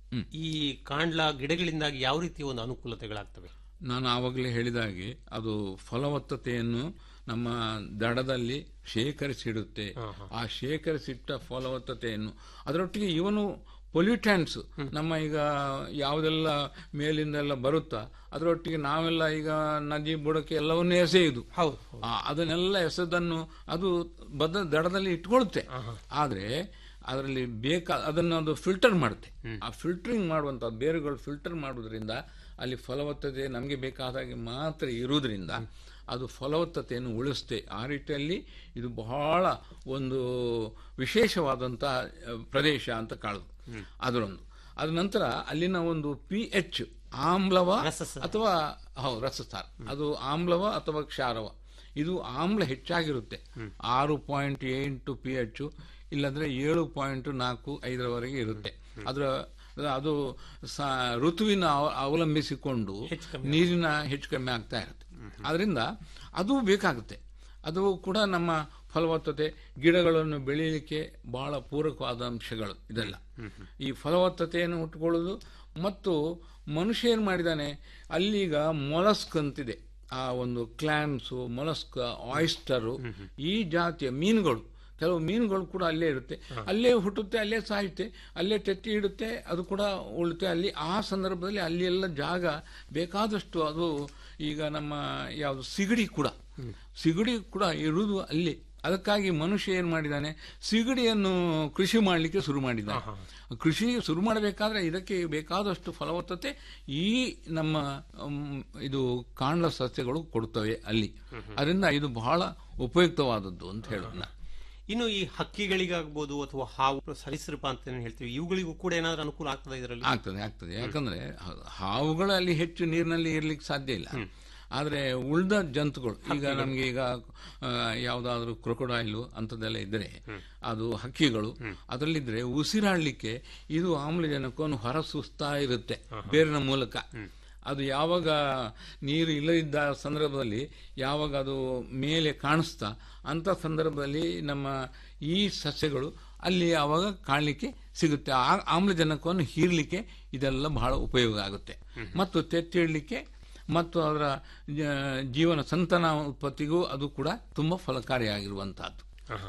[SPEAKER 8] ಈ ಕಾಂಡ್ಲ ಗಿಡಗಳಿಂದಾಗಿ ಯಾವ ರೀತಿಯ ಒಂದು ಅನುಕೂಲತೆಗಳಾಗ್ತವೆ
[SPEAKER 9] ನಾನು ಆವಾಗಲೇ ಹೇಳಿದ ಹಾಗೆ ಅದು ಫಲವತ್ತತೆಯನ್ನು ನಮ್ಮ ದಡದಲ್ಲಿ ಶೇಖರಿಸಿಡುತ್ತೆ ಆ ಶೇಖರಿಸಿಟ್ಟ ಫಲವತ್ತತೆಯನ್ನು ಅದರೊಟ್ಟಿಗೆ ಇವನು ಪೊಲ್ಯೂಟ್ಯಾಂಟ್ಸ್ ನಮ್ಮ ಈಗ ಯಾವುದೆಲ್ಲ ಮೇಲಿಂದೆಲ್ಲ ಬರುತ್ತಾ ಅದರೊಟ್ಟಿಗೆ ನಾವೆಲ್ಲ ಈಗ ನದಿ ಬುಡಕ್ಕೆ ಎಲ್ಲವನ್ನೂ ಎಸೆಯುವುದು
[SPEAKER 8] ಹೌದು
[SPEAKER 9] ಆ, ಅದನ್ನೆಲ್ಲ ಎಸೆದನ್ನು ಅದು ಬದ ದಡದಲ್ಲಿ ಇಟ್ಕೊಳುತ್ತೆ ಆದ್ರೆ ಅದರಲ್ಲಿ ಬೇಕಾ ಅದನ್ನು ಅದು ಫಿಲ್ಟರ್ ಮಾಡುತ್ತೆ ಆ ಫಿಲ್ಟರಿಂಗ್ ಮಾಡುವಂತ ಬೇರುಗಳು ಫಿಲ್ಟರ್ ಮಾಡುವುದರಿಂದ ಅಲ್ಲಿ ಫಲವತ್ತತೆ ನಮಗೆ ಬೇಕಾದಾಗೆ ಮಾತ್ರ ಇರುವುದರಿಂದ ಅದು ಫಲವತ್ತತೆಯನ್ನು ಉಳಿಸುತ್ತೆ ಆ ರೀತಿಯಲ್ಲಿ ಇದು ಬಹಳ ಒಂದು ವಿಶೇಷವಾದಂತಹ ಅಹ್, ಪ್ರದೇಶ ಅಂತ ಕಾಣುದು ಅದರೊಂದು ಅದ ನಂತರ ಅಲ್ಲಿನ ಒಂದು ಪಿ ಎಚ್ ಆಮ್ಲವ ಅಥವಾ ಹೌದು ರಸಸಾರ ಅದು ಆಮ್ಲವ ಅಥವಾ ಕ್ಷಾರವ ಇದು ಆಮ್ಲ ಹೆಚ್ಚಾಗಿರುತ್ತೆ ಆರು ಪಾಯಿಂಟ್ ಎಂಟು ಪಿ ಎಚ್ ಇಲ್ಲಾಂದ್ರೆ ಏಳು ಪಾಯಿಂಟ್ ನಾಲ್ಕು ಐದರವರೆಗೆ ಇರುತ್ತೆ ಅದರ ಅದು ಸ- ಋತುವಿನ ಅವ- ಅವಲಂಬಿಸಿಕೊಂಡು ನೀರಿನ ಹೆಚ್ಚು ಕಮ್ಮಿ ಆಗ್ತಾ ಇರುತ್ತೆ ಅದರಿಂದ ಅದು ಬೇಕಾಗುತ್ತೆ ಅದು ಕೂಡ ನಮ್ಮ ಫಲವತ್ತತೆ ಗಿಡಗಳನ್ನು ಬೆಳೆಯಲಿಕ್ಕೆ ಬಹಳ ಪೂರಕವಾದ ಅಂಶಗಳು ಇದೆಲ್ಲ ಈ ಫಲವತ್ತತೆಯನ್ನು ಉಟ್ಕೊಳ್ಳೋದು ಮತ್ತು ಮನುಷ್ಯ ಏನ್ ಮಾಡಿದಾನೆ ಅಲ್ಲೀಗ ಮೊಲಸ್ಕ್ ಅಂತಿದೆ ಆ ಒಂದು ಕ್ಲಾಮ್ಸು ಮೊಲಸ್ಕ್ ಆಯಿಸ್ಟರು ಈ ಜಾತಿಯ ಮೀನುಗಳು ಕೆಲವು ಮೀನುಗಳು ಕೂಡ ಅಲ್ಲೇ ಇರುತ್ತೆ ಅಲ್ಲೇ ಹುಟ್ಟುತ್ತೆ ಅಲ್ಲೇ ಸಾಯುತ್ತೆ ಅಲ್ಲೇ ತೆತ್ತಿ ಇಡುತ್ತೆ ಅದು ಕೂಡ ಉಳುತ್ತೆ ಅಲ್ಲಿ ಆ ಸಂದರ್ಭದಲ್ಲಿ ಅಲ್ಲಿ ಎಲ್ಲ ಜಾಗ ಬೇಕಾದಷ್ಟು ಅದು ಈಗ ನಮ್ಮ ಯಾವುದು ಸಿಗಡಿ ಕೂಡ ಸಿಗಡಿ ಕೂಡ ಇರುವುದು ಅಲ್ಲಿ ಅದಕ್ಕಾಗಿ ಮನುಷ್ಯ ಏನ್ ಮಾಡಿದ್ದಾನೆ ಸಿಗಡಿಯನ್ನು ಕೃಷಿ ಮಾಡಲಿಕ್ಕೆ ಶುರು ಮಾಡಿದ್ದಾನೆ ಕೃಷಿ ಶುರು ಮಾಡಬೇಕಾದ್ರೆ ಇದಕ್ಕೆ ಬೇಕಾದಷ್ಟು ಫಲವತ್ತತೆ ಈ ನಮ್ಮ ಮ್, ಇದು ಕಾಂಡ ಸಸ್ಯಗಳು ಕೊಡುತ್ತವೆ ಅಲ್ಲಿ ಅದರಿಂದ ಇದು ಬಹಳ ಉಪಯುಕ್ತವಾದದ್ದು ಅಂತ ಹೇಳೋಣ
[SPEAKER 8] ಇನ್ನು ಈ ಹಕ್ಕಿಗಳಿಗಾಗ್ಬೋದು ಅಥವಾ ಹಾವು ಸರೀಸೃಪ ಅಂತ ಏನ್ ಹೇಳ್ತೀವಿ ಇವುಗಳಿಗೂ ಕೂಡ ಏನಾದ್ರೂ ಅನುಕೂಲ ಆಗ್ತದೆ ಇದರಲ್ಲಿ
[SPEAKER 9] ಆಗ್ತದೆ ಆಗ್ತದೆ ಯಾಕಂದ್ರೆ ಹ- ಹಾವುಗಳು ಅಲ್ಲಿ ಹೆಚ್ಚು ನೀರಿನಲ್ಲಿ ಇರ್ಲಿಕ್ಕೆ ಸಾಧ್ಯ ಇಲ್ಲ ಆದ್ರೆ ಉಳ್ದ ಜಂತುಗಳು ಈಗ ನಮ್ಗೆ ಈಗ ಆ, ಯಾವ್ದಾದ್ರು ಕ್ರೊಕೊಡೈಲು ಅಂತದೆಲ್ಲ ಇದ್ರೆ ಅದು ಹಕ್ಕಿಗಳು ಅದರಲ್ಲಿದ್ರೆ ಉಸಿರಾಡ್ಲಿಕ್ಕೆ ಇದು ಆಮ್ಲಜನಕವನ್ನು ಹೊರಸೂಸ್ತಾ ಇರುತ್ತೆ ಬೇರಿನ ಮೂಲಕ ಅದು ಯಾವಾಗ ನೀರು ಇಲ್ಲದಿದ್ದ ಸಂದರ್ಭದಲ್ಲಿ ಯಾವಾಗ ಅದು ಮೇಲೆ ಕಾಣಿಸ್ತಾ ಅಂತ ಸಂದರ್ಭದಲ್ಲಿ ನಮ್ಮ ಈ ಸಸ್ಯಗಳು ಅಲ್ಲಿ ಆವಾಗ ಕಾಣಲಿಕ್ಕೆ ಸಿಗುತ್ತೆ ಆ ಆಮ್ಲಜನಕವನ್ನು ಹೀರ್ಲಿಕ್ಕೆ ಇದೆಲ್ಲ ಬಹಳ ಉಪಯೋಗ ಆಗುತ್ತೆ ಮತ್ತು ತೆತ್ತಿಡ್ಲಿಕ್ಕೆ ಮತ್ತು ಅದರ ಜ- ಜೀವನ ಸಂತಾನ ಉತ್ಪತ್ತಿಗೂ ಅದು ಕೂಡ ತುಂಬಾ ಫಲಕಾರಿಯಾಗಿರುವಂತಹದ್ದು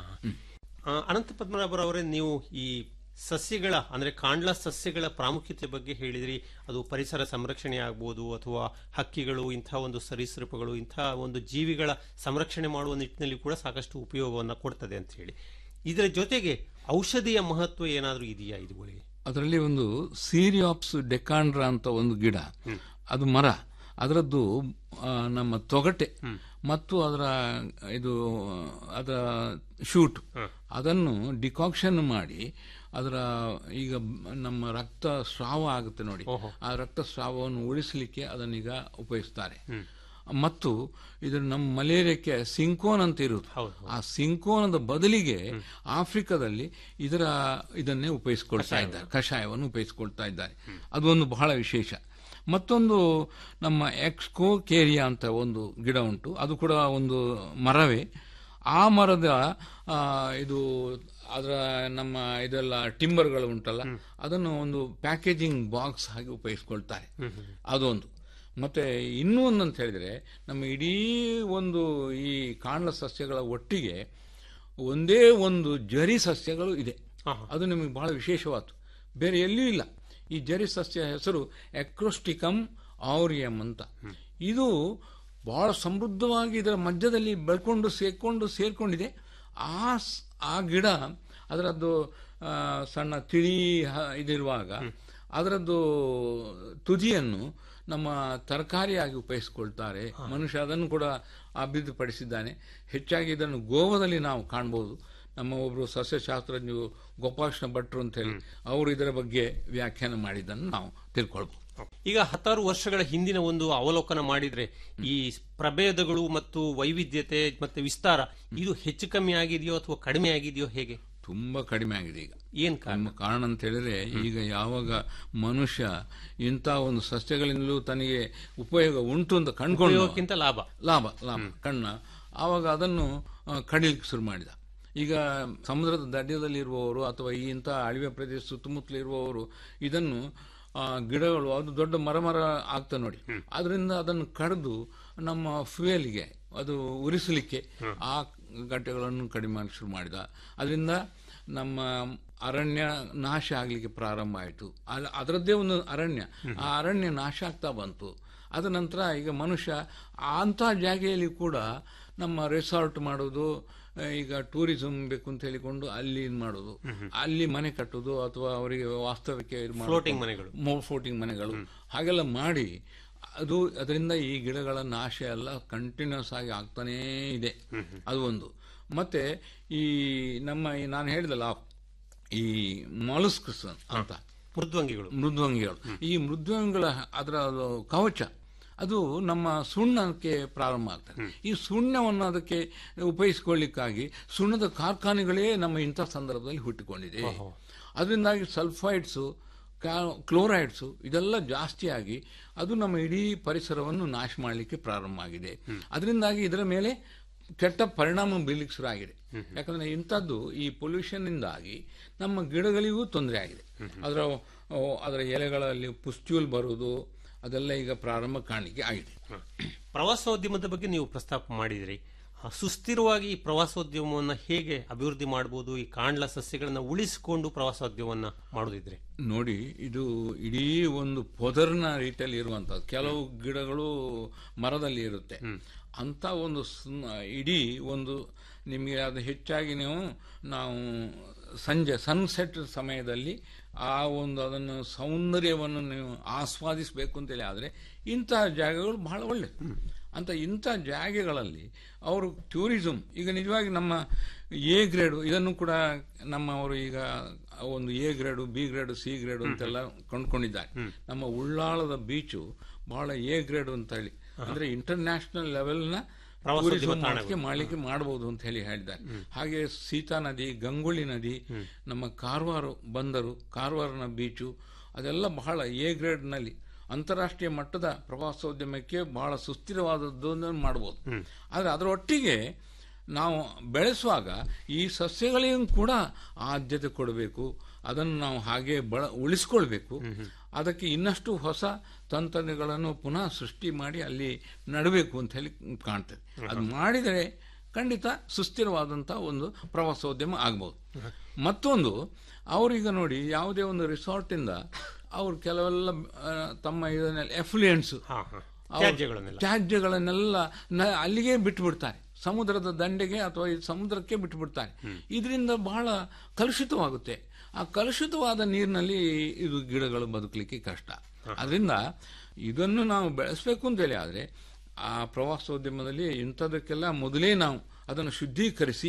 [SPEAKER 8] ಆ, ಅನಂತ ಪದ್ಮನಾಭರವರೇ ನೀವು ಈ ಸಸ್ಯಗಳ ಅಂದ್ರೆ ಕಾಂಡ್ಲ ಸಸ್ಯಗಳ ಪ್ರಾಮುಖ್ಯತೆ ಬಗ್ಗೆ ಹೇಳಿದ್ರಿ ಅದು ಪರಿಸರ ಸಂರಕ್ಷಣೆ ಆಗ್ಬೋದು ಅಥವಾ ಹಕ್ಕಿಗಳು ಇಂಥ ಒಂದು ಸರೀಸೃಪಗಳು ಇಂಥ ಒಂದು ಜೀವಿಗಳ ಸಂರಕ್ಷಣೆ ಮಾಡುವ ನಿಟ್ಟಿನಲ್ಲಿ ಕೂಡ ಸಾಕಷ್ಟು ಉಪಯೋಗವನ್ನು ಕೊಡ್ತದೆ ಅಂತ ಹೇಳಿ ಇದರ ಜೊತೆಗೆ ಔಷಧಿಯ ಮಹತ್ವ ಏನಾದರೂ ಇದೆಯಾ ಇದುಗಳಿಗೆ
[SPEAKER 9] ಅದರಲ್ಲಿ ಒಂದು ಸೀರಿಯಾಪ್ಸ್ ಡೆಕಾಂಡ್ರ ಅಂತ ಒಂದು ಗಿಡ ಅದು ಮರ ಅದರದ್ದು ಆ, ನಮ್ಮ ತೊಗಟೆ ಮತ್ತು ಅದರ ಇದು ಅದರ ಶೂಟ್ ಅದನ್ನು ಡಿಕಾಕ್ಷನ್ ಮಾಡಿ ಅದರ ಈಗ ನಮ್ಮ ರಕ್ತ ಸ್ರಾವ ಆಗುತ್ತೆ ನೋಡಿ ಆ ರಕ್ತ ಸ್ರಾವವನ್ನು ಉಳಿಸಲಿಕ್ಕೆ ಅದನ್ನೀಗ ಉಪಯೋಗಿಸ್ತಾರೆ ಮತ್ತು ಇದು ನಮ್ಮ ಮಲೇರಿಯಾಕ್ಕೆ ಸಿಂಕೋನ್ ಅಂತ ಇರುವುದು ಆ ಸಿಂಕೋನದ ಬದಲಿಗೆ ಆಫ್ರಿಕಾದಲ್ಲಿ ಇದರ ಇದನ್ನೇ ಉಪಯೋಗಿಸ್ಕೊಳ್ತಾ ಇದ್ದಾರೆ ಕಷಾಯವನ್ನು ಉಪಯೋಗಿಸ್ಕೊಳ್ತಾ ಇದ್ದಾರೆ ಅದೊಂದು ಬಹಳ ವಿಶೇಷ ಮತ್ತೊಂದು ನಮ್ಮ ಎಕ್ಸ್ಕೋ ಕೇರಿಯಾ ಅಂತ ಒಂದು ಗಿಡ ಉಂಟು ಅದು ಕೂಡ ಒಂದು ಮರವೇ ಆ ಮರದ ಆ, ಇದು ಅದರ ನಮ್ಮ ಇದೆಲ್ಲ ಟಿಂಬರ್ಗಳು ಉಂಟಲ್ಲ ಅದನ್ನು ಒಂದು ಪ್ಯಾಕೇಜಿಂಗ್ ಬಾಕ್ಸ್ ಆಗಿ ಉಪಯೋಗಿಸ್ಕೊಳ್ತಾರೆ ಅದೊಂದು ಮತ್ತೆ ಇನ್ನೂ ಒಂದು ಅಂತ ಹೇಳಿದ್ರೆ ನಮ್ಮ ಇಡೀ ಒಂದು ಈ ಕಾಂಡ ಸಸ್ಯಗಳ ಒಟ್ಟಿಗೆ ಒಂದೇ ಒಂದು ಜರಿ ಸಸ್ಯಗಳು ಇದೆ ಅದು ನಿಮಗೆ ಬಹಳ ವಿಶೇಷವಾದ್ದು ಬೇರೆ ಎಲ್ಲಿಯೂ ಇಲ್ಲ ಈ ಜರಿ ಸಸ್ಯ ಹೆಸರು ಎಕ್ರೋಸ್ಟಿಕಮ್ ಆರಿಯಂ ಅಂತ ಇದು ಬಹಳ ಸಮೃದ್ಧವಾಗಿ ಇದರ ಮಧ್ಯದಲ್ಲಿ ಬೆಳ್ಕೊಂಡು ಸೇರ್ಕೊಂಡು ಸೇರ್ಕೊಂಡಿದೆ ಆ ಸ್- ಆ ಗಿಡ ಅದರದ್ದು ಆ, ಸಣ್ಣ ತಿಳಿ ಹ- ಇದಿರುವಾಗ ಅದರದ್ದು ತುದಿಯನ್ನು ನಮ್ಮ ತರಕಾರಿಯಾಗಿ ಉಪಯೋಗಿಸಿಕೊಳ್ತಾರೆ ಮನುಷ್ಯ ಅದನ್ನು ಕೂಡ ಅಭಿವೃದ್ಧಿಪಡಿಸಿದ್ದಾನೆ ಹೆಚ್ಚಾಗಿ ಇದನ್ನು ಗೋವಾದಲ್ಲಿ ನಾವು ಕಾಣಬಹುದು ನಮ್ಮ ಒಬ್ಬರು ಸಸ್ಯಶಾಸ್ತ್ರಜ್ಞರು ಗೋಪಾಲಕೃಷ್ಣ ಭಟ್ರು ಅಂತ ಹೇಳಿ ಅವರು ಇದರ ಬಗ್ಗೆ ವ್ಯಾಖ್ಯಾನ ಮಾಡಿದ್ದನ್ನು ನಾವು ತಿಳ್ಕೊಳ್ಬಹುದು
[SPEAKER 8] ಈಗ ಹತ್ತಾರು ವರ್ಷಗಳ ಹಿಂದಿನ ಒಂದು ಅವಲೋಕನ ಮಾಡಿದ್ರೆ ಈ ಪ್ರಭೇದಗಳು ಮತ್ತು ವೈವಿಧ್ಯತೆ ಮತ್ತೆ ವಿಸ್ತಾರ ಇದು ಹೆಚ್ಚು ಕಮ್ಮಿ ಆಗಿದೆಯೋ ಅಥವಾ ಕಡಿಮೆ ಆಗಿದೆಯೋ ಹೇಗೆ
[SPEAKER 9] ತುಂಬಾ ಕಡಿಮೆ ಆಗಿದೆ ಈಗ
[SPEAKER 8] ಏನ್ ಕಾರಣ
[SPEAKER 9] ನಮ್ಮ ಕಾರಣ ಅಂತ ಹೇಳಿದ್ರೆ ಈಗ ಯಾವಾಗ ಮನುಷ್ಯ ಇಂಥ ಒಂದು ಸಸ್ಯಗಳಿಂದಲೂ ತನಗೆ ಉಪಯೋಗ ಉಂಟು ಅಂತ ಕಂಡುಕೊಂಡು
[SPEAKER 8] ಉಪಯೋಗಕ್ಕಿಂತ ಲಾಭ
[SPEAKER 9] ಲಾಭ ಲಾಭ ಕಣ್ಣ ಆವಾಗ ಅದನ್ನು ಆ, ಕಡಿಲಿಕ್ಕೆ ಶುರು ಮಾಡಿದ ಈಗ ಸಮುದ್ರದ ದಡ್ಯದಲ್ಲಿ ಇರುವವರು ಅಥವಾ ಈ ಇಂಥ ಅಳಿವೆ ಪ್ರದೇಶ ಸುತ್ತಮುತ್ತಲು ಇರುವವರು ಇದನ್ನು ಆ, ಗಿಡಗಳು ಅದು ದೊಡ್ಡ ಮರ ಮರ ಆಗ್ತಾ ನೋಡಿ ಅದರಿಂದ ಅದನ್ನು ಕಡಿದು ನಮ್ಮ ಫ್ಯೂಯಲ್ಗೆ ಅದು ಉರಿಸಲಿಕ್ಕೆ ಆ ಗಂಟೆಗಳನ್ನು ಕಡಿಮೆ ಮಾಡಿ ಶುರು ಮಾಡಿದ ಅದರಿಂದ ನಮ್ಮ ಅರಣ್ಯ ನಾಶ ಆಗಲಿಕ್ಕೆ ಪ್ರಾರಂಭ ಆಯಿತು ಅದರದ್ದೇ ಒಂದು ಅರಣ್ಯ ಆ ಅರಣ್ಯ ನಾಶ ಆಗ್ತಾ ಬಂತು ಅದ ನಂತರ ಈಗ ಮನುಷ್ಯ ಅಂಥ ಜಾಗೆಯಲ್ಲಿ ಕೂಡ ನಮ್ಮ ರೆಸಾರ್ಟ್ ಮಾಡೋದು ಆ, ಈಗ ಟೂರಿಸಂ ಬೇಕು ಅಂತ ಹೇಳಿಕೊಂಡು ಅಲ್ಲಿ ಇದ್ ಮಾಡೋದು ಅಲ್ಲಿ ಮನೆ ಕಟ್ಟೋದು ಅಥವಾ ಅವರಿಗೆ ವಾಸ್ತವಕ್ಕೆ ಇದ್ ಮಾಡೋದು.
[SPEAKER 8] Floating ಮನೆಗಳು.
[SPEAKER 9] ಮೋ- ಫ್ಲೋಟಿಂಗ್ ಮನೆಗಳು ಹಾಗೆಲ್ಲ ಮಾಡಿ ಅದು ಅದರಿಂದ ಈ ಗಿಡಗಳ ನಾಶ ಎಲ್ಲ ಕಂಟಿನ್ಯೂಸ್ ಆಗಿ ಆಗ್ತಾನೇ ಇದೆ ಅದು ಒಂದು ಮತ್ತೆ ಈ ನಮ್ಮ ಈ ನಾನು ಹೇಳಿದಲ್ಲ ಈ ಮಾಲುಸ್ಕಸ್ ಅಂತ
[SPEAKER 8] ಮೃದ್ವಂಗಿಗಳು
[SPEAKER 9] ಮೃದ್ವಂಗಿಗಳು ಈ ಮೃದ್ವಂಗಿಗಳ ಅದರ ಅದು ಕವಚ ಅದು ನಮ್ಮ ಸುಣ್ಣಕ್ಕೆ ಪ್ರಾರಂಭ ಆಗ್ತದೆ ಈ ಸುಣ್ಣವನ್ನು ಅದಕ್ಕೆ ಉಪಯೋಗಿಸಿಕೊಳ್ಳಿಕ್ಕಾಗಿ ಸುಣ್ಣದ ಕಾರ್ಖಾನೆಗಳೇ ನಮ್ಮ ಇಂಥ ಸಂದರ್ಭದಲ್ಲಿ ಹುಟ್ಟಿಕೊಂಡಿದೆ ಅದರಿಂದಾಗಿ ಸಲ್ಫೈಡ್ಸು ಕ್ಲೋರೈಡ್ಸು ಇದೆಲ್ಲ ಜಾಸ್ತಿಯಾಗಿ ಅದು ನಮ್ಮ ಇಡೀ ಪರಿಸರವನ್ನು ನಾಶ ಮಾಡಲಿಕ್ಕೆ ಪ್ರಾರಂಭ ಆಗಿದೆ ಅದರಿಂದಾಗಿ ಇದರ ಮೇಲೆ ಕೆಟ್ಟ ಪರಿಣಾಮ ಬೀಳಲಿಕ್ಕೆ ಶುರು ಆಗಿದೆ ಯಾಕಂದ್ರೆ ಇಂಥದ್ದು ಈ ಪೊಲ್ಯೂಷನ್ ಇಂದಾಗಿ ನಮ್ಮ ಗಿಡಗಳಿಗೂ ತೊಂದರೆ ಆಗಿದೆ ಅದರ ಓ, ಅದರ ಎಲೆಗಳಲ್ಲಿ ಪುಸ್ಟ್ಯೂಲ್ ಬರುವುದು ಅದೆಲ್ಲ ಈಗ ಪ್ರಾರಂಭ ಕಾಣಲಿಕ್ಕೆ ಆಗಿದೆ
[SPEAKER 8] ಪ್ರವಾಸೋದ್ಯಮದ ಬಗ್ಗೆ ನೀವು ಪ್ರಸ್ತಾಪ ಮಾಡಿದ್ರಿ ಆ, ಸುಸ್ಥಿರವಾಗಿ ಈ ಪ್ರವಾಸೋದ್ಯಮವನ್ನು ಹೇಗೆ ಅಭಿವೃದ್ಧಿ ಮಾಡಬಹುದು ಈ ಕಾಂಡ್ಲ ಸಸ್ಯಗಳನ್ನ ಉಳಿಸಿಕೊಂಡು ಪ್ರವಾಸೋದ್ಯಮವನ್ನು ಮಾಡೋದಿದ್ರೆ
[SPEAKER 9] ನೋಡಿ ಇದು ಇಡೀ ಒಂದು ಪೊದರ್ನ ರೀತಿಯಲ್ಲಿ ಇರುವಂತದ್ದು ಕೆಲವು ಗಿಡಗಳು ಮರದಲ್ಲಿ ಇರುತ್ತೆ ಅಂತ ಒಂದು ಸುನ್- ಇಡೀ ಒಂದು ನಿಮಗೆ ಅದು ಹೆಚ್ಚಾಗಿ ನೀವು ನಾವು ಸಂಜೆ ಸನ್ಸೆಟ್ ಸಮಯದಲ್ಲಿ ಆ ಒಂದು ಅದನ್ನು ಸೌಂದರ್ಯವನ್ನು ನೀವು ಆಸ್ವಾದಿಸಬೇಕು ಅಂತೇಳಿ ಆದರೆ ಇಂತಹ ಜಾಗಗಳು ಬಹಳ ಒಳ್ಳೆಯದು ಅಂತ ಇಂಥ ಜಾಗೆಗಳಲ್ಲಿ ಅವರು ಟೂರಿಸಂ ಈಗ ನಿಜವಾಗಿ ನಮ್ಮ ಎ ಗ್ರೇಡು ಇದನ್ನು ಕೂಡ ನಮ್ಮವರು ಈಗ ಒಂದು A grade B grade C grade ಅಂತೆಲ್ಲ ಕೊಂಡ್ಕೊಂಡಿದ್ದಾರೆ ನಮ್ಮ ಉಳ್ಳಾಳದ ಬೀಚು ಬಹಳ ಎ ಗ್ರೇಡ್ ಅಂತ ಹೇಳಿ ಅಂದ್ರೆ ಇಂಟರ್ನ್ಯಾಷನಲ್ ಲೆವೆಲ್ನ
[SPEAKER 8] ಪ್ರವಾಸೋದ್ಯಮ
[SPEAKER 9] tourism
[SPEAKER 8] ತಾಣಗಳು.
[SPEAKER 9] ಮಾಡಲಿಕ್ಕೆ ಮಾಡಲಿಕ್ಕೆ ಮಾಡಬಹುದು ಅಂತ ಹೇಳಿ ಹೇಳಿದ್ದಾರೆ ಹಾಗೆ ಸೀತಾ ನದಿ ಗಂಗೊಳ್ಳಿ ನದಿ ನಮ್ಮ ಕಾರವಾರ ಬಂದರು ಕಾರವಾರನ ಬೀಚು ಅದೆಲ್ಲ ಬಹಳ ಎ ಗ್ರೇಡ್ನಲ್ಲಿ ಅಂತಾರಾಷ್ಟ್ರೀಯ ಮಟ್ಟದ ಪ್ರವಾಸೋದ್ಯಮಕ್ಕೆ ಬಹಳ ಸುಸ್ಥಿರವಾದದ್ದು ಮಾಡಬಹುದು ಆದರೆ ಅದರೊಟ್ಟಿಗೆ ನಾವು ಬೆಳೆಸುವಾಗ ಈ ಸಸ್ಯಗಳಿಗೂ ಕೂಡ ಆದ್ಯತೆ ಕೊಡಬೇಕು ಅದನ್ನು ನಾವು ಹಾಗೆ ಬಳ ಉಳಿಸ್ಕೊಳ್ಬೇಕು ಅದಕ್ಕೆ ಇನ್ನಷ್ಟು ಹೊಸ ತಂತ್ರಜ್ಞಗಳನ್ನು ಪುನಃ ಸೃಷ್ಟಿ ಮಾಡಿ ಅಲ್ಲಿ ನಡಬೇಕು ಅಂತ ಹೇಳಿ ಕಾಣ್ತದೆ ಅದು ಮಾಡಿದರೆ ಖಂಡಿತ ಸುಸ್ಥಿರವಾದಂಥ ಒಂದು ಪ್ರವಾಸೋದ್ಯಮ ಆಗ್ಬೋದು ಮತ್ತೊಂದು ಅವರೀಗ ನೋಡಿ ಯಾವುದೇ ಒಂದು ರಿಸಾರ್ಟಿಂದ ಅವರು ಕೆಲವೆಲ್ಲ ಆ, ತಮ್ಮ ಇದನ್ನೆಲ್ಲ ಎಫ್ಲುಯೆನ್ಸ್
[SPEAKER 8] ತ್ಯಾಜ್ಯಗಳನ್ನೆಲ್ಲ.
[SPEAKER 9] ತ್ಯಾಜ್ಯಗಳನ್ನೆಲ್ಲ ನ- ಅಲ್ಲಿಗೆ ಬಿಟ್ಟುಬಿಡ್ತಾರೆ ಸಮುದ್ರದ ದಂಡೆಗೆ ಅಥವಾ ಈ ಸಮುದ್ರಕ್ಕೆ ಬಿಟ್ಟುಬಿಡ್ತಾರೆ ಇದರಿಂದ ಬಹಳ ಕಲುಷಿತವಾಗುತ್ತೆ ಆ ಕಲುಷಿತವಾದ ನೀರಿನಲ್ಲಿ ಇದು ಗಿಡಗಳು ಬದುಕಲಿಕ್ಕೆ ಕಷ್ಟ ಅದರಿಂದ ಇದನ್ನು ನಾವು ಬೆಳೆಸಬೇಕು ಅಂತೇಳಿ ಆದರೆ ಆ ಪ್ರವಾಸೋದ್ಯಮದಲ್ಲಿ ಇಂಥದಕ್ಕೆಲ್ಲ ಮೊದಲೇ ನಾವು ಅದನ್ನು ಶುದ್ಧೀಕರಿಸಿ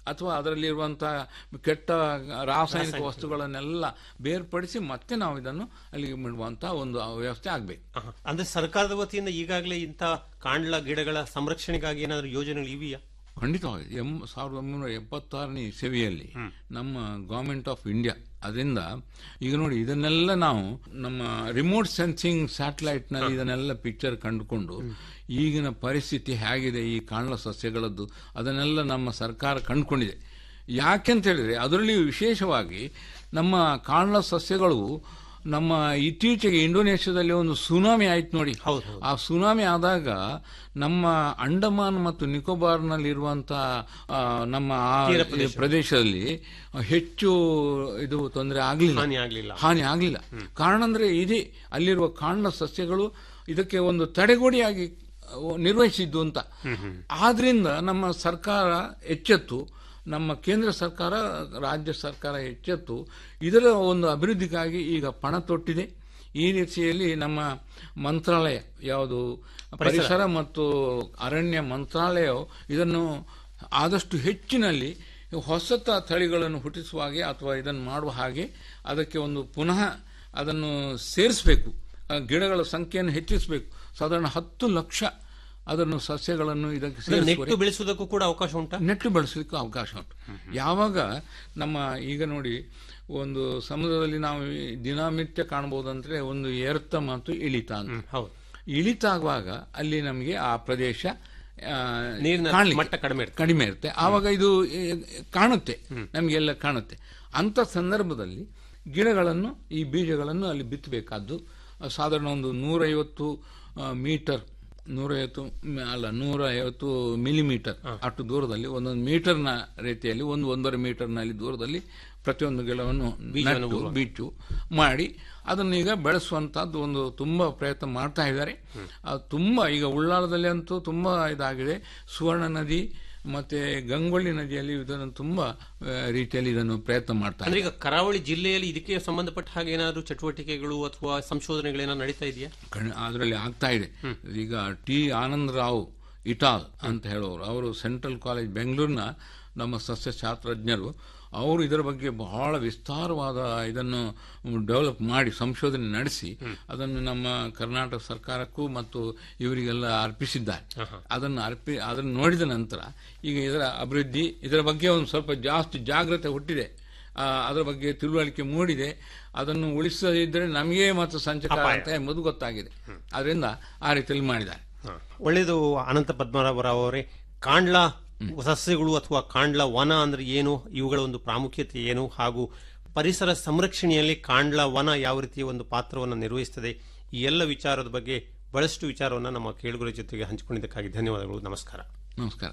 [SPEAKER 9] ಅಥವಾ ಅದರಲ್ಲಿರುವಂತಹ ಕೆಟ್ಟ ರಾಸಾಯನಿಕ ವಸ್ತುಗಳನ್ನೆಲ್ಲ ಬೇರ್ಪಡಿಸಿ ಮತ್ತೆ ನಾವು ಇದನ್ನು ಅಲ್ಲಿಗೆ ಬಿಡುವಂತಹ ಒಂದು ವ್ಯವಸ್ಥೆ ಆಗಬೇಕು
[SPEAKER 8] ಆಹಾ. ಅಂದ್ರೆ ಸರ್ಕಾರದ ವತಿಯಿಂದ ಈಗಾಗಲೇ ಇಂಥ ಕಾಂಡ್ಲ ಗಿಡಗಳ ಸಂರಕ್ಷಣೆಗಾಗಿ ಏನಾದರೂ ಯೋಜನೆಗಳು ಇವೆಯಾ
[SPEAKER 9] ಖಂಡಿತವಾಗಿ ಎಂ ಸಾವಿರದ ಒಂಬೈನೂರ ಎಪ್ಪತ್ತಾರನೇ ಇಸವಿಯಲ್ಲಿ ನಮ್ಮ ಗೌರ್ಮೆಂಟ್ ಆಫ್ ಇಂಡಿಯಾ ಅದರಿಂದ ಈಗ ನೋಡಿ ಇದನ್ನೆಲ್ಲ ನಾವು ನಮ್ಮ ರಿಮೋಟ್ ಸೆನ್ಸಿಂಗ್ ಸ್ಯಾಟಲೈಟ್ ನಲ್ಲಿ ಇದನ್ನೆಲ್ಲ ಪಿಕ್ಚರ್ ಕಂಡುಕೊಂಡು ಈಗಿನ ಪರಿಸ್ಥಿತಿ ಹೇಗಿದೆ ಈ ಕಾಂಡ್ಲ ಸಸ್ಯಗಳದ್ದು ಅದನ್ನೆಲ್ಲ ನಮ್ಮ ಸರ್ಕಾರ ಕಂಡುಕೊಂಡಿದೆ ಯಾಕೆಂತ ಹೇಳಿದ್ರೆ ಅದರಲ್ಲಿ ವಿಶೇಷವಾಗಿ ನಮ್ಮ ಕಾಂಡ್ಲ ಸಸ್ಯಗಳು ನಮ್ಮ ಇತ್ತೀಚೆಗೆ ಇಂಡೋನೇಷ್ಯಾದಲ್ಲಿ ಒಂದು ಸುನಾಮಿ ಆಯ್ತು ನೋಡಿ ಆ ಸುನಾಮಿ ಆದಾಗ ನಮ್ಮ ಅಂಡಮಾನ್ ಮತ್ತು ನಿಕೋಬಾರ್ನಲ್ಲಿರುವಂತಹ ಆ, ನಮ್ಮ ಆ
[SPEAKER 8] ತೀರ ಪ್ರದೇಶ.
[SPEAKER 9] ಪ್ರದೇಶದಲ್ಲಿ ಹೆಚ್ಚು ಇದು ತೊಂದರೆ ಆಗಲಿಲ್ಲ
[SPEAKER 8] ಹಾನಿ ಆಗ್ಲಿಲ್ಲ.
[SPEAKER 9] ಹಾನಿ ಆಗಲಿಲ್ಲ ಕಾರಣ ಅಂದ್ರೆ ಇದೇ ಅಲ್ಲಿರುವ ಕಾಂಡ ಸಸ್ಯಗಳು ಇದಕ್ಕೆ ಒಂದು ತಡೆಗೋಡೆಯಾಗಿ ಅಹ್, ನಿರ್ವಹಿಸಿದ್ದು ಅಂತ ಆದ್ರಿಂದ ನಮ್ಮ ಸರ್ಕಾರ ಎಚ್ಚೆತ್ತು ನಮ್ಮ ಕೇಂದ್ರ ಸರ್ಕಾರ ರಾಜ್ಯ ಸರ್ಕಾರ ಎಚ್ಚೆತ್ತು ಇದರ ಒಂದು ಅಭಿವೃದ್ಧಿಗಾಗಿ ಈಗ ಪಣ ತೊಟ್ಟಿದೆ ಈ ರೀತಿಯಲ್ಲಿ ನಮ್ಮ ಮಂತ್ರಾಲಯ ಯಾವುದು ಪರಿಸರ ಮತ್ತು ಅರಣ್ಯ ಮಂತ್ರಾಲಯ ಇದನ್ನು ಆದಷ್ಟು ಹೆಚ್ಚಿನಲ್ಲಿ ಹೊಸ ತ- ತಳಿಗಳನ್ನು ಹುಟ್ಟಿಸುವ ಹಾಗೆ ಅಥವಾ ಇದನ್ನು ಮಾಡುವ ಹಾಗೆ ಅದಕ್ಕೆ ಒಂದು ಪುನಃ ಅದನ್ನು ಸೇರಿಸಬೇಕು ಗಿಡಗಳ ಸಂಖ್ಯೆಯನ್ನು ಹೆಚ್ಚಿಸಬೇಕು ಸಾಧಾರಣ ಹತ್ತು ಲಕ್ಷ ಅದನ್ನು ಸಸ್ಯಗಳನ್ನು ಇದಕ್ಕೆ
[SPEAKER 8] ಅಂದ್ರೆ ನೆಟ್ಟು
[SPEAKER 9] ಸೇರಿಸುವರೆ-
[SPEAKER 8] ಬೆಳೆಸುವುದಕ್ಕೂ ಕೂಡ ಅವಕಾಶ ಉಂಟಾ
[SPEAKER 9] ನೆಟ್ಟು ಬೆಳೆಸಲಿಕ್ಕೆ ಅವಕಾಶ ಉಂಟು ಯಾವಾಗ ನಮ್ಮ ಈಗ ನೋಡಿ ಒಂದು ಸಮುದ್ರದಲ್ಲಿ ನಾವು ದಿನನಿತ್ಯ ಕಾಣಬಹುದಂದ್ರೆ ಒಂದು ಏರ್ತ ಮತ್ತು ಇಳಿತ ಅಂತ
[SPEAKER 8] ಹೌದು
[SPEAKER 9] ಇಳಿತ ಆಗುವಾಗ ಅಲ್ಲಿ ನಮಗೆ ಆ ಪ್ರದೇಶ ಆ,
[SPEAKER 8] ನೀರಿನ
[SPEAKER 9] ಕಾಣ್ಲಿಕ್ಕೆ
[SPEAKER 8] ಮಟ್ಟ ಕಡಿಮೆ ಇರ್ತದೆ.
[SPEAKER 9] ಕಡಿಮೆ ಇರುತ್ತೆ ಆವಾಗ ಇದು ಏ, ಕಾಣುತ್ತೆ ನಮಗೆಲ್ಲ ಕಾಣುತ್ತೆ ಅಂತ ಸಂದರ್ಭದಲ್ಲಿ ಗಿಡಗಳನ್ನು ಈ ಬೀಜಗಳನ್ನು ಅಲ್ಲಿ ಬಿತ್ತಬೇಕಾದ್ದು ಆ, ಸಾಧಾರಣ ಒಂದು ನೂರೈವತ್ತು ಆ, ಮೀಟರ್ ನೂರೈವತ್ತು ಮ್- ಅಲ್ಲ ನೂರ ಐವತ್ತು ಮಿಲಿಮೀಟರ್ ಅಷ್ಟು ದೂರದಲ್ಲಿ ಒಂದೊಂದು ಮೀಟರ್ನ ರೀತಿಯಲ್ಲಿ ಒಂದು ಒಂದೂವರೆ ಮೀಟರ್ನಲ್ಲಿ ದೂರದಲ್ಲಿ ಪ್ರತಿಯೊಂದು ಗಿಡವನ್ನು
[SPEAKER 8] ಬೀಜವನ್ನು
[SPEAKER 9] ನೆಟ್ಟು,
[SPEAKER 8] ಊರುವ.
[SPEAKER 9] ಬಿಚ್ಚು ಮಾಡಿ ಅದನ್ನು ಈಗ ಬೆಳೆಸುವಂತದ್ದು ಒಂದು ತುಂಬಾ ಪ್ರಯತ್ನ ಮಾಡ್ತಾ ಇದ್ದಾರೆ ಅದು ತುಂಬಾ ಈಗ ಉಳ್ಳಾಳದಲ್ಲಿ ಅಂತೂ ತುಂಬಾ ಇದಾಗಿದೆ ಸುವರ್ಣ ನದಿ ಮತ್ತೆ ಗಂಗೊಳ್ಳಿ ನದಿಯಲ್ಲಿ ಇದನ್ನು ತುಂಬಾ ಆ, ರೀತಿಯಲ್ಲಿ ಇದನ್ನು ಪ್ರಯತ್ನ ಮಾಡ್ತಾ
[SPEAKER 8] ಅಂದ್ರೆ
[SPEAKER 9] ಇದ್ದಾರೆ
[SPEAKER 8] ಈಗ ಕರಾವಳಿ ಜಿಲ್ಲೆಯಲ್ಲಿ ಇದಕ್ಕೆ ಸಂಬಂಧಪಟ್ಟ ಹಾಗೆ ಏನಾದರೂ ಚಟುವಟಿಕೆಗಳು ಅಥವಾ ಸಂಶೋಧನೆಗಳೇನಾದ್ರು ನಡೀತಾ ಇದೆಯಾ
[SPEAKER 9] ಅದರಲ್ಲಿ ಆಗ್ತಾ ಇದೆ ಈಗ ಟಿ ಆನಂದ್ ರಾವ್ ಇಟಾಲ್ ಅಂತ ಹೇಳೋರು ಅವರು ಸೆಂಟ್ರಲ್ ಕಾಲೇಜ್ ಬೆಂಗಳೂರಿನ ನಮ್ಮ ಸಸ್ಯಶಾಸ್ತ್ರಜ್ಞರು ಅವರು ಇದರ ಬಗ್ಗೆ ಬಹಳ ವಿಸ್ತಾರವಾದ ಇದನ್ನು ಡೆವಲಪ್ ಮಾಡಿ ಸಂಶೋಧನೆ ನಡೆಸಿ ಅದನ್ನು ನಮ್ಮ ಕರ್ನಾಟಕ ಸರ್ಕಾರಕ್ಕೂ ಮತ್ತು ಇವರಿಗೆಲ್ಲ ಅರ್ಪಿಸಿದ್ದಾರೆ ಅದನ್ನು ಅರ್ಪಿ ಅದನ್ನು ನೋಡಿದ ನಂತರ ಈಗ ಇದರ ಅಭಿವೃದ್ಧಿ ಇದರ ಬಗ್ಗೆ ಒಂದು ಸ್ವಲ್ಪ ಜಾಸ್ತಿ ಜಾಗ್ರತೆ ಹುಟ್ಟಿದೆ ಆ, ಅದರ ಬಗ್ಗೆ ತಿಳುವಳಿಕೆ ಮೂಡಿದೆ ಅದನ್ನು ಉಳಿಸದಿದ್ದರೆ ನಮಗೆ ಮತ್ತು ಸಂಚಕಾರ ಅಂತ ಎಂಬುದು ಗೊತ್ತಾಗಿದೆ ಅದರಿಂದ ಆ ರೀತಿಯಲ್ಲಿ ಮಾಡಿದ್ದಾರೆ
[SPEAKER 8] ಒಳ್ಳೆಯದು ಅನಂತ ಪದ್ಮನಾಭರಾವ್ ಅವರೇ ಕಾಂಡ್ಲ ಸಸ್ಯಗಳು ಅಥವಾ ಕಾಂಡ್ಲ ವನ ಅಂದ್ರೆ ಏನು ಇವುಗಳ ಒಂದು ಪ್ರಾಮುಖ್ಯತೆ ಏನು ಹಾಗೂ ಪರಿಸರ ಸಂರಕ್ಷಣೆಯಲ್ಲಿ ಕಾಂಡ್ಲ ವನ ಯಾವ ರೀತಿಯ ಒಂದು ಪಾತ್ರವನ್ನು ನಿರ್ವಹಿಸುತ್ತದೆ ಈ ಎಲ್ಲ ವಿಚಾರದ ಬಗ್ಗೆ ಬಹಳಷ್ಟು ವಿಚಾರವನ್ನು ನಮ್ಮ ಕೇಳುಗರ ಜೊತೆಗೆ ಹಂಚಿಕೊಂಡಿದ್ದಕ್ಕಾಗಿ ಧನ್ಯವಾದಗಳು ನಮಸ್ಕಾರ
[SPEAKER 9] ನಮಸ್ಕಾರ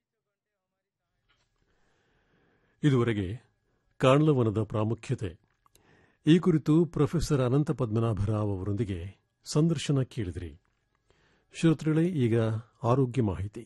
[SPEAKER 7] ಇದುವರೆಗೆ ಕಾಂಡ್ಲವನದ ಪ್ರಾಮುಖ್ಯತೆ ಈ ಕುರಿತು ಪ್ರೊಫೆಸರ್ ಅನಂತ ಪದ್ಮನಾಭರಾವ್ ಅವರೊಂದಿಗೆ ಸಂದರ್ಶನ ಕೇಳಿದಿರಿ ಶ್ರೋತೃಗಳೇ ಈಗ ಆರೋಗ್ಯ ಮಾಹಿತಿ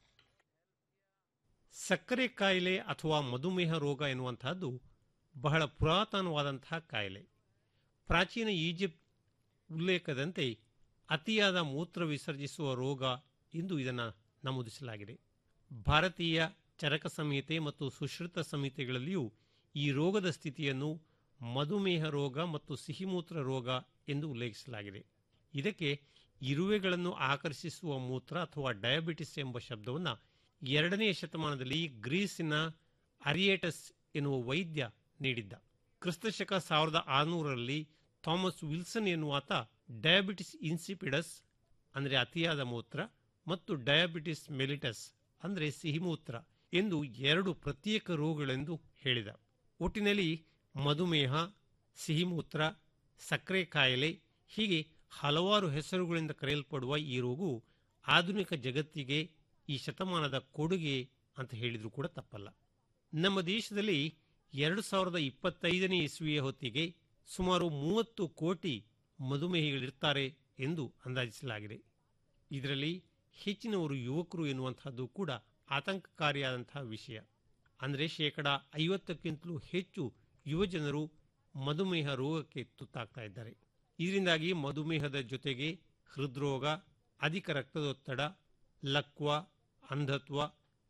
[SPEAKER 8] ಸಕ್ಕರೆ ಕಾಯಿಲೆ ಅಥವಾ ಮಧುಮೇಹ ರೋಗ ಎನ್ನುವಂತಹದ್ದು ಬಹಳ ಪುರಾತನವಾದಂತಹ ಕಾಯಿಲೆ ಪ್ರಾಚೀನ ಈಜಿಪ್ಟ್ ಉಲ್ಲೇಖದಂತೆ ಅತಿಯಾದ ಮೂತ್ರ ವಿಸರ್ಜಿಸುವ ರೋಗ ಎಂದು ಇದನ್ನು ನಮೂದಿಸಲಾಗಿದೆ ಭಾರತೀಯ ಚರಕ ಸಂಹಿತೆ ಮತ್ತು ಸುಶ್ರುತ ಸಂಹಿತೆಗಳಲ್ಲಿಯೂ ಈ ರೋಗದ ಸ್ಥಿತಿಯನ್ನು ಮಧುಮೇಹ ರೋಗ ಮತ್ತು ಸಿಹಿಮೂತ್ರ ರೋಗ ಎಂದು ಉಲ್ಲೇಖಿಸಲಾಗಿದೆ ಇದಕ್ಕೆ ಇರುವೆಗಳನ್ನು ಆಕರ್ಷಿಸುವ ಮೂತ್ರ ಅಥವಾ ಡಯಾಬಿಟಿಸ್ ಎಂಬ ಶಬ್ದವನ್ನು ಎರಡನೇ ಶತಮಾನದಲ್ಲಿ ಗ್ರೀಸಿನ ಅರಿಯೇಟಸ್ ಎನ್ನುವ ವೈದ್ಯ ನೀಡಿದ್ದ ಕ್ರಿಸ್ತಶಕ ಸಾವಿರದ ಆರುನೂರರಲ್ಲಿ ಥಾಮಸ್ ವಿಲ್ಸನ್ ಎನ್ನುವಾತ ಡಯಾಬಿಟಿಸ್ ಇನ್ಸಿಪಿಡಸ್ ಅಂದರೆ ಅತಿಯಾದ ಮೂತ್ರ ಮತ್ತು ಡಯಾಬಿಟಿಸ್ ಮೆಲಿಟಸ್ ಅಂದರೆ ಸಿಹಿಮೂತ್ರ ಎಂದು ಎರಡು ಪ್ರತ್ಯೇಕ ರೋಗಗಳೆಂದು ಹೇಳಿದ ಒಟ್ಟಿನಲ್ಲಿ ಮಧುಮೇಹ ಸಿಹಿಮೂತ್ರ ಸಕ್ಕರೆ ಕಾಯಿಲೆ ಹೀಗೆ ಹಲವಾರು ಹೆಸರುಗಳಿಂದ ಕರೆಯಲ್ಪಡುವ ಈ ರೋಗವು ಆಧುನಿಕ ಜಗತ್ತಿಗೆ ಈ ಶತಮಾನದ ಕೊಡುಗೆ ಅಂತ ಹೇಳಿದರೂ ಕೂಡ ತಪ್ಪಲ್ಲ ನಮ್ಮ ದೇಶದಲ್ಲಿ ಎರಡು ಸಾವಿರದ ಇಪ್ಪತ್ತೈದನೇ ಇಸ್ವಿಯ ಹೊತ್ತಿಗೆ ಸುಮಾರು ಮೂವತ್ತು ಕೋಟಿ ಮಧುಮೇಹಿಗಳಿರ್ತಾರೆ ಎಂದು ಅಂದಾಜಿಸಲಾಗಿದೆ ಇದರಲ್ಲಿ ಹೆಚ್ಚಿನವರು ಯುವಕರು ಎನ್ನುವಂತಹದ್ದು ಕೂಡ ಆತಂಕಕಾರಿಯಾದಂತಹ ವಿಷಯ ಅಂದರೆ ಶೇಕಡ ಐವತ್ತಕ್ಕಿಂತಲೂ ಹೆಚ್ಚು ಯುವಜನರು ಮಧುಮೇಹ ರೋಗಕ್ಕೆ ತುತ್ತಾಗ್ತಾ ಇದ್ದಾರೆ ಇದರಿಂದಾಗಿ ಮಧುಮೇಹದ ಜೊತೆಗೆ ಹೃದ್ರೋಗ ಅಧಿಕ ರಕ್ತದೊತ್ತಡ ಲಕ್ವ ಅಂಧತ್ವ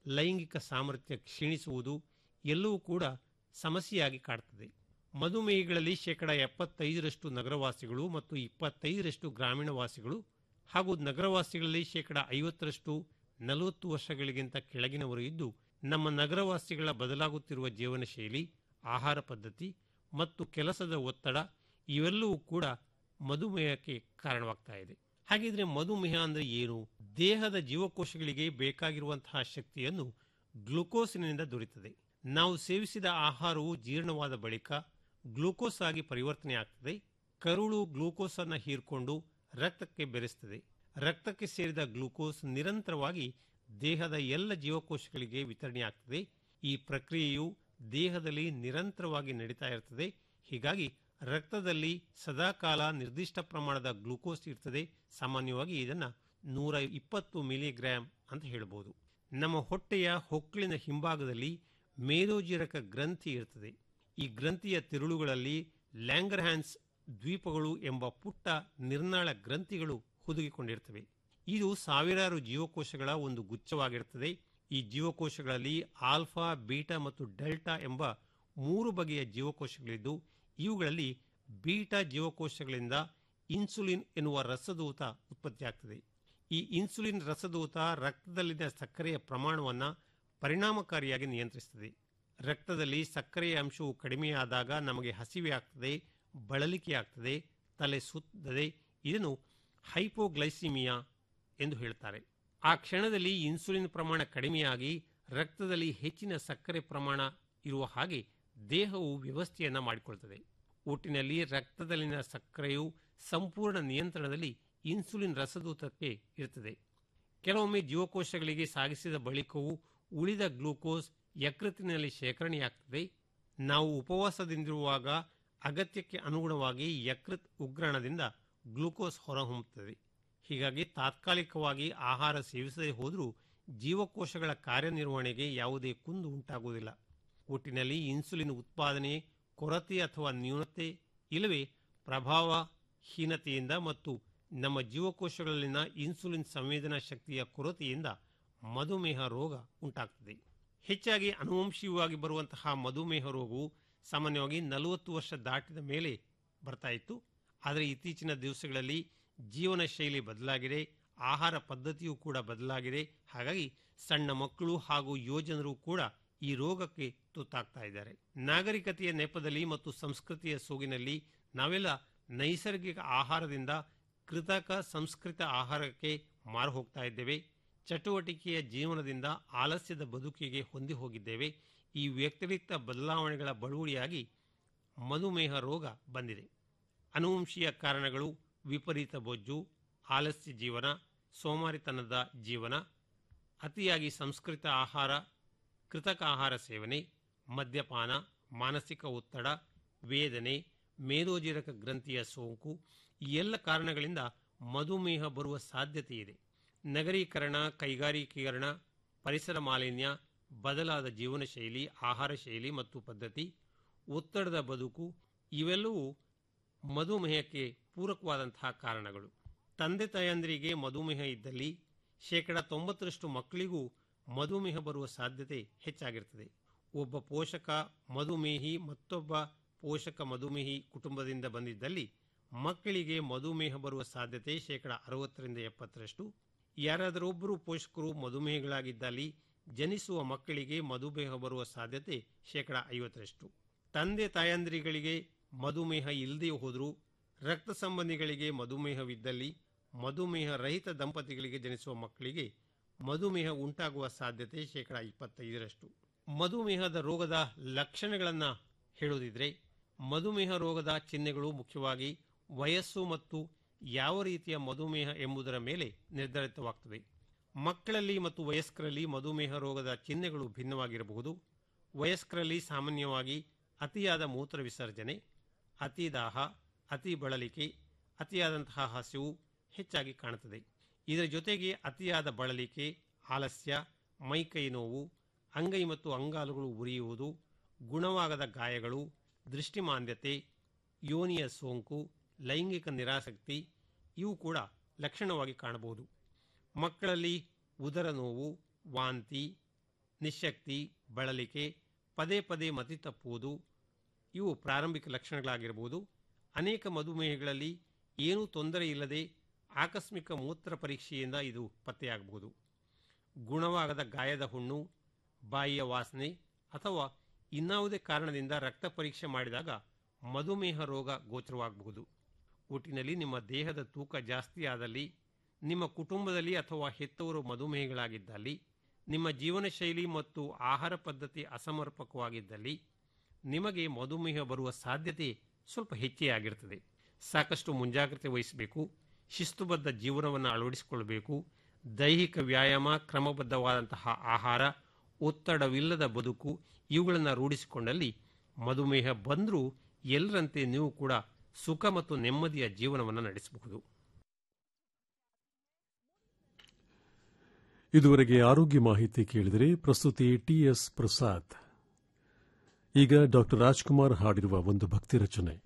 [SPEAKER 8] ಲೈಂಗಿಕ ಸಾಮರ್ಥ್ಯ ಕ್ಷೀಣಿಸುವುದು ಎಲ್ಲವೂ ಕೂಡ ಸಮಸ್ಯೆಯಾಗಿ ಕಾಡ್ತದೆ ಮಧುಮೇಹಿಗಳಲ್ಲಿ ಶೇಕಡ ಎಪ್ಪತ್ತೈದರಷ್ಟು ನಗರವಾಸಿಗಳು ಮತ್ತು ಇಪ್ಪತ್ತೈದರಷ್ಟು ಗ್ರಾಮೀಣ ವಾಸಿಗಳು ಹಾಗೂ ನಗರವಾಸಿಗಳಲ್ಲಿ ಶೇಕಡ ಐವತ್ತರಷ್ಟು ನಲವತ್ತು ವರ್ಷಗಳಿಗಿಂತ ಕೆಳಗಿನವರು ಇದ್ದು ನಮ್ಮ ನಗರವಾಸಿಗಳ ಬದಲಾಗುತ್ತಿರುವ ಜೀವನ ಶೈಲಿ ಆಹಾರ ಪದ್ಧತಿ ಮತ್ತು ಕೆಲಸದ ಒತ್ತಡ ಇವೆಲ್ಲವೂ ಕೂಡ ಮಧುಮೇಹಕ್ಕೆ ಕಾರಣವಾಗ್ತಾ ಇದೆ ಹಾಗಿದ್ರೆ ಮಧುಮೇಹ ಅಂದ್ರೆ ಏನು ದೇಹದ ಜೀವಕೋಶಗಳಿಗೆ ಬೇಕಾಗಿರುವಂತಹ ಶಕ್ತಿಯನ್ನು ಗ್ಲುಕೋಸಿನಿಂದ ದೊರೆಯುತ್ತದೆ ನಾವು ಸೇವಿಸಿದ ಆಹಾರವು ಜೀರ್ಣವಾದ ಬಳಿಕ ಗ್ಲೂಕೋಸ್ ಆಗಿ ಪರಿವರ್ತನೆ ಆಗ್ತದೆ ಕರುಳು ಗ್ಲೂಕೋಸ್ ಅನ್ನು ಹೀರ್ಕೊಂಡು ರಕ್ತಕ್ಕೆ ಬೆರೆಸ್ತದೆ ರಕ್ತಕ್ಕೆ ಸೇರಿದ ಗ್ಲೂಕೋಸ್ ನಿರಂತರವಾಗಿ ದೇಹದ ಎಲ್ಲ ಜೀವಕೋಶಗಳಿಗೆ ವಿತರಣೆ ಆಗ್ತದೆ ಈ ಪ್ರಕ್ರಿಯೆಯು ದೇಹದಲ್ಲಿ ನಿರಂತರವಾಗಿ ನಡೀತಾ ಇರ್ತದೆ ಹೀಗಾಗಿ ರಕ್ತದಲ್ಲಿ ಸದಾಕಾಲ ನಿರ್ದಿಷ್ಟ ಪ್ರಮಾಣದ ಗ್ಲೂಕೋಸ್ ಇರ್ತದೆ ಸಾಮಾನ್ಯವಾಗಿ ಇದನ್ನು ನೂರ ಇಪ್ಪತ್ತು ಮಿಲಿಗ್ರಾಂ ಅಂತ ಹೇಳ್ಬೋದು ನಮ್ಮ ಹೊಟ್ಟೆಯ ಹೊಕ್ಕಳಿನ ಹಿಂಭಾಗದಲ್ಲಿ ಮೇದೋಜೀರಕ ಗ್ರಂಥಿ ಇರ್ತದೆ ಈ ಗ್ರಂಥಿಯ ತಿರುಳುಗಳಲ್ಲಿ ಲ್ಯಾಂಗರ್ಹ್ಯಾನ್ಸ್ ದ್ವೀಪಗಳು ಎಂಬ ಪುಟ್ಟ ನಿರ್ನಾಳ ಗ್ರಂಥಿಗಳು ಹುದುಗಿಕೊಂಡಿರ್ತವೆ ಇದು ಸಾವಿರಾರು ಜೀವಕೋಶಗಳ ಒಂದು ಗುಚ್ಛವಾಗಿರುತ್ತದೆ ಈ ಜೀವಕೋಶಗಳಲ್ಲಿ ಆಲ್ಫಾ ಬೀಟಾ ಮತ್ತು ಡೆಲ್ಟಾ ಎಂಬ ಮೂರು ಬಗೆಯ ಜೀವಕೋಶಗಳಿದ್ದು ಇವುಗಳಲ್ಲಿ ಬೀಟಾ ಜೀವಕೋಶಗಳಿಂದ ಇನ್ಸುಲಿನ್ ಎನ್ನುವ ರಸದೂತ ಉತ್ಪತ್ತಿಯಾಗ್ತದೆ ಈ ಇನ್ಸುಲಿನ್ ರಸದೂತ ರಕ್ತದಲ್ಲಿನ ಸಕ್ಕರೆಯ ಪ್ರಮಾಣವನ್ನು ಪರಿಣಾಮಕಾರಿಯಾಗಿ ನಿಯಂತ್ರಿಸುತ್ತದೆ ರಕ್ತದಲ್ಲಿ ಸಕ್ಕರೆಯ ಅಂಶವು ಕಡಿಮೆಯಾದಾಗ ನಮಗೆ ಹಸಿವೆ ಆಗ್ತದೆ ಬಳಲಿಕೆ ಆಗ್ತದೆ ತಲೆ ಸುತ್ತದೆ ಇದನ್ನು ಹೈಪೋಗ್ಲೈಸಿಮಿಯಾ ಎಂದು ಹೇಳ್ತಾರೆ ಆ ಕ್ಷಣದಲ್ಲಿ ಇನ್ಸುಲಿನ್ ಪ್ರಮಾಣ ಕಡಿಮೆಯಾಗಿ ರಕ್ತದಲ್ಲಿ ಹೆಚ್ಚಿನ ಸಕ್ಕರೆ ಪ್ರಮಾಣ ಇರುವ ಹಾಗೆ ದೇಹವು ವ್ಯವಸ್ಥೆಯನ್ನು ಮಾಡಿಕೊಳ್ತದೆ ಒಟ್ಟಿನಲ್ಲಿ ರಕ್ತದಲ್ಲಿನ ಸಕ್ಕರೆಯು ಸಂಪೂರ್ಣ ನಿಯಂತ್ರಣದಲ್ಲಿ ಇನ್ಸುಲಿನ್ ರಸದೂತಕ್ಕೆ ಇರ್ತದೆ ಕೆಲವೊಮ್ಮೆ ಜೀವಕೋಶಗಳಿಗೆ ಸಾಗಿಸಿದ ಬಳಿಕವೂ ಉಳಿದ ಗ್ಲೂಕೋಸ್ ಯಕೃತ್ತಿನಲ್ಲಿ ಶೇಖರಣೆಯಾಗ್ತದೆ ನಾವು ಉಪವಾಸದಿಂದಿರುವಾಗ ಅಗತ್ಯಕ್ಕೆ ಅನುಗುಣವಾಗಿ ಯಕೃತ್ ಉಗ್ರಾಣದಿಂದ ಗ್ಲೂಕೋಸ್ ಹೊರಹೊಮ್ಮುತ್ತದೆ ಹೀಗಾಗಿ ತಾತ್ಕಾಲಿಕವಾಗಿ ಆಹಾರ ಸೇವಿಸದೇ ಹೋದರೂ ಜೀವಕೋಶಗಳ ಕಾರ್ಯನಿರ್ವಹಣೆಗೆ ಯಾವುದೇ ಕುಂದು ಉಂಟಾಗುವುದಿಲ್ಲ ಒಟ್ಟಿನಲ್ಲಿ ಇನ್ಸುಲಿನ್ ಉತ್ಪಾದನೆ ಕೊರತೆ ಅಥವಾ ನ್ಯೂನತೆ ಇಲ್ಲವೇ ಪ್ರಭಾವಹೀನತೆಯಿಂದ ಮತ್ತು ನಮ್ಮ ಜೀವಕೋಶಗಳಲ್ಲಿನ ಇನ್ಸುಲಿನ್ ಸಂವೇದನಾ ಶಕ್ತಿಯ ಕೊರತೆಯಿಂದ ಮಧುಮೇಹ ರೋಗ ಉಂಟಾಗ್ತದೆ ಹೆಚ್ಚಾಗಿ ಅನುವಂಶೀಯವಾಗಿ ಬರುವಂತಹ ಮಧುಮೇಹ ರೋಗವು ಸಾಮಾನ್ಯವಾಗಿ ನಲವತ್ತು ವರ್ಷ ದಾಟಿದ ಮೇಲೆ ಬರ್ತಾ ಇತ್ತು ಆದರೆ ಇತ್ತೀಚಿನ ದಿವಸಗಳಲ್ಲಿ ಜೀವನ ಶೈಲಿ ಬದಲಾಗಿದೆ ಆಹಾರ ಪದ್ಧತಿಯೂ ಕೂಡ ಬದಲಾಗಿದೆ ಹಾಗಾಗಿ ಸಣ್ಣ ಮಕ್ಕಳು ಹಾಗೂ ಯೋಜನರು ಕೂಡ ಈ ರೋಗಕ್ಕೆ ತುತ್ತಾಗ್ತಾ ಇದ್ದಾರೆ ನಾಗರಿಕತೆಯ ನೆಪದಲ್ಲಿ ಮತ್ತು ಸಂಸ್ಕೃತಿಯ ಸೋಗಿನಲ್ಲಿ ನಾವೆಲ್ಲ ನೈಸರ್ಗಿಕ ಆಹಾರದಿಂದ ಕೃತಕ ಸಂಸ್ಕೃತ ಆಹಾರಕ್ಕೆ ಮಾರು ಹೋಗ್ತಾ ಇದ್ದೇವೆ ಚಟುವಟಿಕೆಯ ಜೀವನದಿಂದ ಆಲಸ್ಯದ ಬದುಕಿಗೆ ಹೊಂದಿ ಹೋಗಿದ್ದೇವೆ ಈ ವ್ಯತಿರಿಕ್ತ ಬದಲಾವಣೆಗಳ ಬಳುವಳಿಯಾಗಿ ಮಧುಮೇಹ ರೋಗ ಬಂದಿದೆ ಅನುವಂಶೀಯ ಕಾರಣಗಳು ವಿಪರೀತ ಬೊಜ್ಜು ಆಲಸ್ಯ ಜೀವನ ಸೋಮಾರಿತನದ ಜೀವನ ಅತಿಯಾಗಿ ಸಂಸ್ಕೃತ ಆಹಾರ ಕೃತಕ ಆಹಾರ ಸೇವನೆ ಮದ್ಯಪಾನ ಮಾನಸಿಕ ಒತ್ತಡ ವೇದನೆ ಮೇದೋಜೀರಕ ಗ್ರಂಥಿಯ ಸೋಂಕು ಈ ಎಲ್ಲ ಕಾರಣಗಳಿಂದ ಮಧುಮೇಹ ಬರುವ ಸಾಧ್ಯತೆ ಇದೆ ನಗರೀಕರಣ ಕೈಗಾರಿಕೀಕರಣ ಪರಿಸರ ಮಾಲಿನ್ಯ ಬದಲಾದ ಜೀವನ ಶೈಲಿ ಆಹಾರ ಶೈಲಿ ಮತ್ತು ಪದ್ಧತಿ ಒತ್ತಡದ ಬದುಕು ಇವೆಲ್ಲವೂ ಮಧುಮೇಹಕ್ಕೆ ಪೂರಕವಾದಂತಹ ಕಾರಣಗಳು ತಂದೆ ತಾಯಂದಿರಿಗೆ ಮಧುಮೇಹ ಇದ್ದಲ್ಲಿ ಶೇಕಡ ತೊಂಬತ್ತರಷ್ಟು ಮಕ್ಕಳಿಗೂ ಮಧುಮೇಹ ಬರುವ ಸಾಧ್ಯತೆ ಹೆಚ್ಚಾಗಿರ್ತದೆ ಒಬ್ಬ ಪೋಷಕ ಮಧುಮೇಹಿ ಮತ್ತೊಬ್ಬ ಪೋಷಕ ಮಧುಮೇಹಿ ಕುಟುಂಬದಿಂದ ಬಂದಿದ್ದಲ್ಲಿ ಮಕ್ಕಳಿಗೆ ಮಧುಮೇಹ ಬರುವ ಸಾಧ್ಯತೆ ಶೇಕಡ ಅರವತ್ತರಿಂದ ಎಪ್ಪತ್ತರಷ್ಟು ಯಾರಾದರೊಬ್ಬರು ಪೋಷಕರು ಮಧುಮೇಹಗಳಾಗಿದ್ದಲ್ಲಿ ಜನಿಸುವ ಮಕ್ಕಳಿಗೆ ಮಧುಮೇಹ ಬರುವ ಸಾಧ್ಯತೆ ಶೇಕಡ ಐವತ್ತರಷ್ಟು ತಂದೆ ತಾಯಂದಿರಿಗೆ ಮಧುಮೇಹ ಇಲ್ಲದೇ ಹೋದರೂ ರಕ್ತ ಸಂಬಂಧಿಗಳಿಗೆ ಮಧುಮೇಹವಿದ್ದಲ್ಲಿ ಮಧುಮೇಹ ರಹಿತ ದಂಪತಿಗಳಿಗೆ ಜನಿಸುವ ಮಕ್ಕಳಿಗೆ ಮಧುಮೇಹ ಉಂಟಾಗುವ ಸಾಧ್ಯತೆ ಶೇಕಡ ಇಪ್ಪತ್ತೈದರಷ್ಟು ಮಧುಮೇಹದ ರೋಗದ ಲಕ್ಷಣಗಳನ್ನು ಹೇಳುವುದಿದ್ರೆ ಮಧುಮೇಹ ರೋಗದ ಚಿಹ್ನೆಗಳು ಮುಖ್ಯವಾಗಿ ವಯಸ್ಸು ಮತ್ತು ಯಾವ ರೀತಿಯ ಮಧುಮೇಹ ಎಂಬುದರ ಮೇಲೆ ನಿರ್ಧರಿತವಾಗ್ತದೆ ಮಕ್ಕಳಲ್ಲಿ ಮತ್ತು ವಯಸ್ಕರಲ್ಲಿ ಮಧುಮೇಹ ರೋಗದ ಚಿಹ್ನೆಗಳು ಭಿನ್ನವಾಗಿರಬಹುದು ವಯಸ್ಕರಲ್ಲಿ ಸಾಮಾನ್ಯವಾಗಿ ಅತಿಯಾದ ಮೂತ್ರ ವಿಸರ್ಜನೆ ಅತಿ ದಾಹ ಅತಿ ಬಳಲಿಕೆ ಅತಿಯಾದಂತಹ ಹಸಿವು ಹೆಚ್ಚಾಗಿ ಕಾಣುತ್ತದೆ ಇದರ ಜೊತೆಗೆ ಅತಿಯಾದ ಬಳಲಿಕೆ ಆಲಸ್ಯ ಮೈಕೈ ನೋವು ಅಂಗೈ ಮತ್ತು ಅಂಗಾಲುಗಳು ಉರಿಯುವುದು ಗುಣವಾಗದ ಗಾಯಗಳು ದೃಷ್ಟಿಮಾಂದ್ಯತೆ ಯೋನಿಯ ಸೋಂಕು ಲೈಂಗಿಕ ನಿರಾಸಕ್ತಿ ಇವು ಕೂಡ ಲಕ್ಷಣವಾಗಿ ಕಾಣಬಹುದು ಮಕ್ಕಳಲ್ಲಿ ಉದರ ನೋವು ವಾಂತಿ ನಿಶಕ್ತಿ ಬಳಲಿಕೆ ಪದೇ ಪದೇ ಮತಿ ತಪ್ಪುವುದು ಇವು ಪ್ರಾರಂಭಿಕ ಲಕ್ಷಣಗಳಾಗಿರಬಹುದು ಅನೇಕ ಮಧುಮೇಹಗಳಲ್ಲಿ ಏನೂ ತೊಂದರೆ ಇಲ್ಲದೆ ಆಕಸ್ಮಿಕ ಮೂತ್ರ ಪರೀಕ್ಷೆಯಿಂದ ಇದು ಪತ್ತೆಯಾಗಬಹುದು ಗುಣವಾಗದ ಗಾಯದ ಹುಣ್ಣು ಬಾಯಿಯ ವಾಸನೆ ಅಥವಾ ಇನ್ನಾವುದೇ ಕಾರಣದಿಂದ ರಕ್ತ ಪರೀಕ್ಷೆ ಮಾಡಿದಾಗ ಮಧುಮೇಹ ರೋಗ ಗೋಚರವಾಗಬಹುದು ಒಟ್ಟಿನಲ್ಲಿ ನಿಮ್ಮ ದೇಹದ ತೂಕ ಜಾಸ್ತಿ ಆದಲ್ಲಿ ನಿಮ್ಮ ಕುಟುಂಬದಲ್ಲಿ ಅಥವಾ ಹೆತ್ತವರು ಮಧುಮೇಹಗಳಾಗಿದ್ದಲ್ಲಿ ನಿಮ್ಮ ಜೀವನ ಶೈಲಿ ಮತ್ತು ಆಹಾರ ಪದ್ಧತಿ ಅಸಮರ್ಪಕವಾಗಿದ್ದಲ್ಲಿ ನಿಮಗೆ ಮಧುಮೇಹ ಬರುವ ಸಾಧ್ಯತೆ ಸ್ವಲ್ಪ ಹೆಚ್ಚೇ ಆಗಿರ್ತದೆ ಸಾಕಷ್ಟು ಮುಂಜಾಗ್ರತೆ ವಹಿಸಬೇಕು ಶಿಸ್ತುಬದ್ಧ ಜೀವನವನ್ನು ಅಳವಡಿಸಿಕೊಳ್ಳಬೇಕು ದೈಹಿಕ ವ್ಯಾಯಾಮ ಕ್ರಮಬದ್ಧವಾದಂತಹ ಆಹಾರ ಒತ್ತಡವಿಲ್ಲದ ಬದುಕು ಇವುಗಳನ್ನು ರೂಢಿಸಿಕೊಂಡಲ್ಲಿ ಮಧುಮೇಹ ಬಂದರೂ ಎಲ್ಲರಂತೆ ನೀವು ಕೂಡ ಸುಖ ಮತ್ತು ನೆಮ್ಮದಿಯ ಜೀವನವನ್ನು ನಡೆಸಬಹುದು
[SPEAKER 7] ಇದುವರೆಗೆ ಆರೋಗ್ಯ ಮಾಹಿತಿ ಕೇಳಿದರೆ ಪ್ರಸ್ತುತಿ ಟಿಎಸ್ ಪ್ರಸಾದ್ ಈಗ ಡಾಕ್ಟರ್ ರಾಜ್ಕುಮಾರ್ ಹಾಡಿರುವ ಒಂದು ಭಕ್ತಿ ರಚನೆ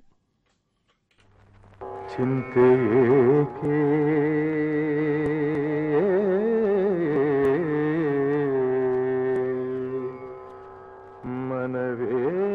[SPEAKER 10] ಚಿಂತೆ ಏಕೆ ಮನವೇ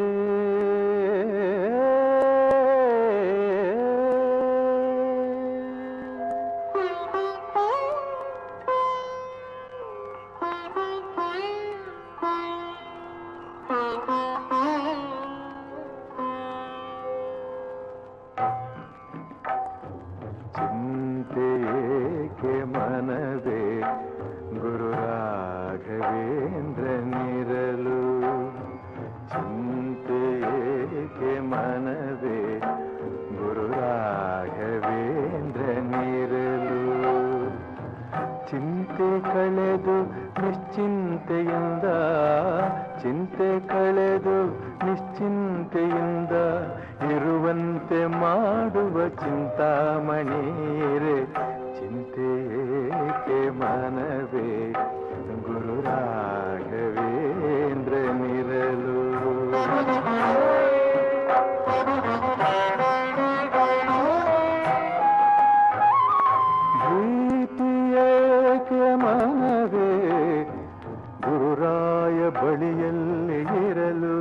[SPEAKER 10] ಚಿಂತೆ ಏಕೆ ಮನವೇ ಗುರು ರಾಘವೇಂದ್ರ ನಿರಲು ಚಿಂತೆ ಏಕೆ ಮನವೇ ಗುರು ರಾಘವೇಂದ್ರ ನಿರಲು ಚಿಂತೆ ಕಳೆದು ನಿಶ್ಚಿಂತೆಯಿಂದ ಚಿಂತೆ ಕಳೆದು ನಿಶ್ಚಿಂತೆಯಿಂದ ಇರುವಂತೆ ಮಾಡುವ ಚಿಂತಾಮಣೀರೆ ಚಿಂತೆ ಏಕೆ ಮನವೇ ಗುರು ರಾಘವೇಂದ್ರ ನಿರಲು ಭೀತಿಯೇಕೆ ಮನವೇ ಗುರುರಾಯ ಬಳಿಯಲ್ಲಿ ಇರಲು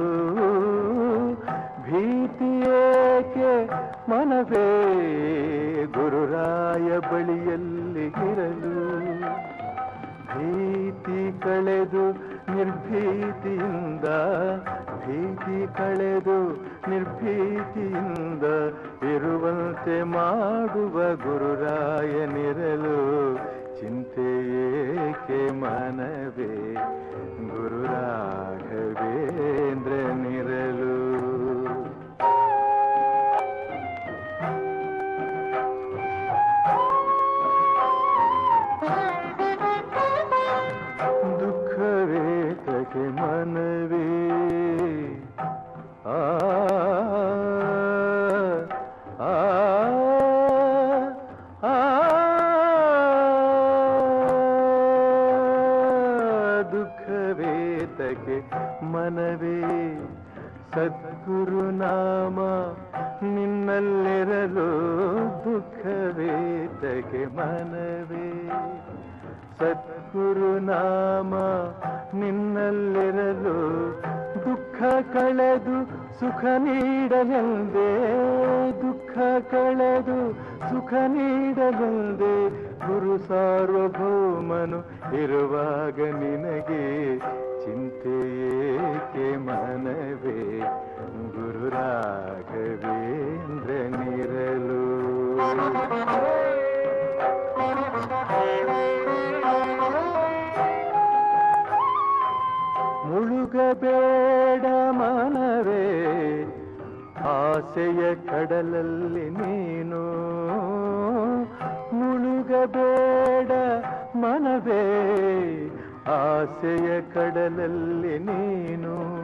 [SPEAKER 10] ಭೀತಿಯೇಕೆ ಮನವೇ ಗುರುರಾಯ ಬಳಿಯಲ್ಲಿ ಇರಲು ಭೀತಿ ಕಳೆದು ನಿರ್ಭೀತಿಯಿಂದ ಭೀತಿ ಕಳೆದು ನಿರ್ಭೀತಿಯಿಂದ ಇರುವಂತೆ ಮಾಡುವ ಗುರುರಾಯನಿರಲು ಚಿಂತೆ ಏಕೆ ಮನವೇ ಗುರು ರಾಘವೇಂದ್ರ ನಿರಲು ದುಃಖವೇತಕ್ಕೆ ಮನವೇ ಆ ಆ ಆ ದುಃಖವೇತಕ್ಕೆ ಮನವೇ ಸದ್ಗುರು ನಾಮ ನಿನ್ನಲ್ಲಿರಲು ದುಃಖವೇತಕ್ಕೆ ಮನವೇ ಸದ್ಗುರು ನಾಮ ನಿನ್ನಲ್ಲಿರಲು ದುಃಖ ಕಳೆದು ಸುಖ ನೀಡಲೆಂದೇ ದುಃಖ ಕಳೆದು ಸುಖ ನೀಡಲೆಂದೇ ಗುರು ಸಾರ್ವಭೌಮನು ಇರುವಾಗ ನಿನಗೆ ಚಿಂತೆ ಏಕೆ ಮನವೇ ಗುರು ರಾಘವೇಂದ್ರ ನಿರಲು ಮುಳುಗಬೇಡ ಮನವೇ ಆಸೆಯ ಕಡಲಲ್ಲಿ ನೀನು ಮುಳುಗಬೇಡ ಮನವೇ ಆಸೆಯ ಕಡಲಲ್ಲಿ ನೀನು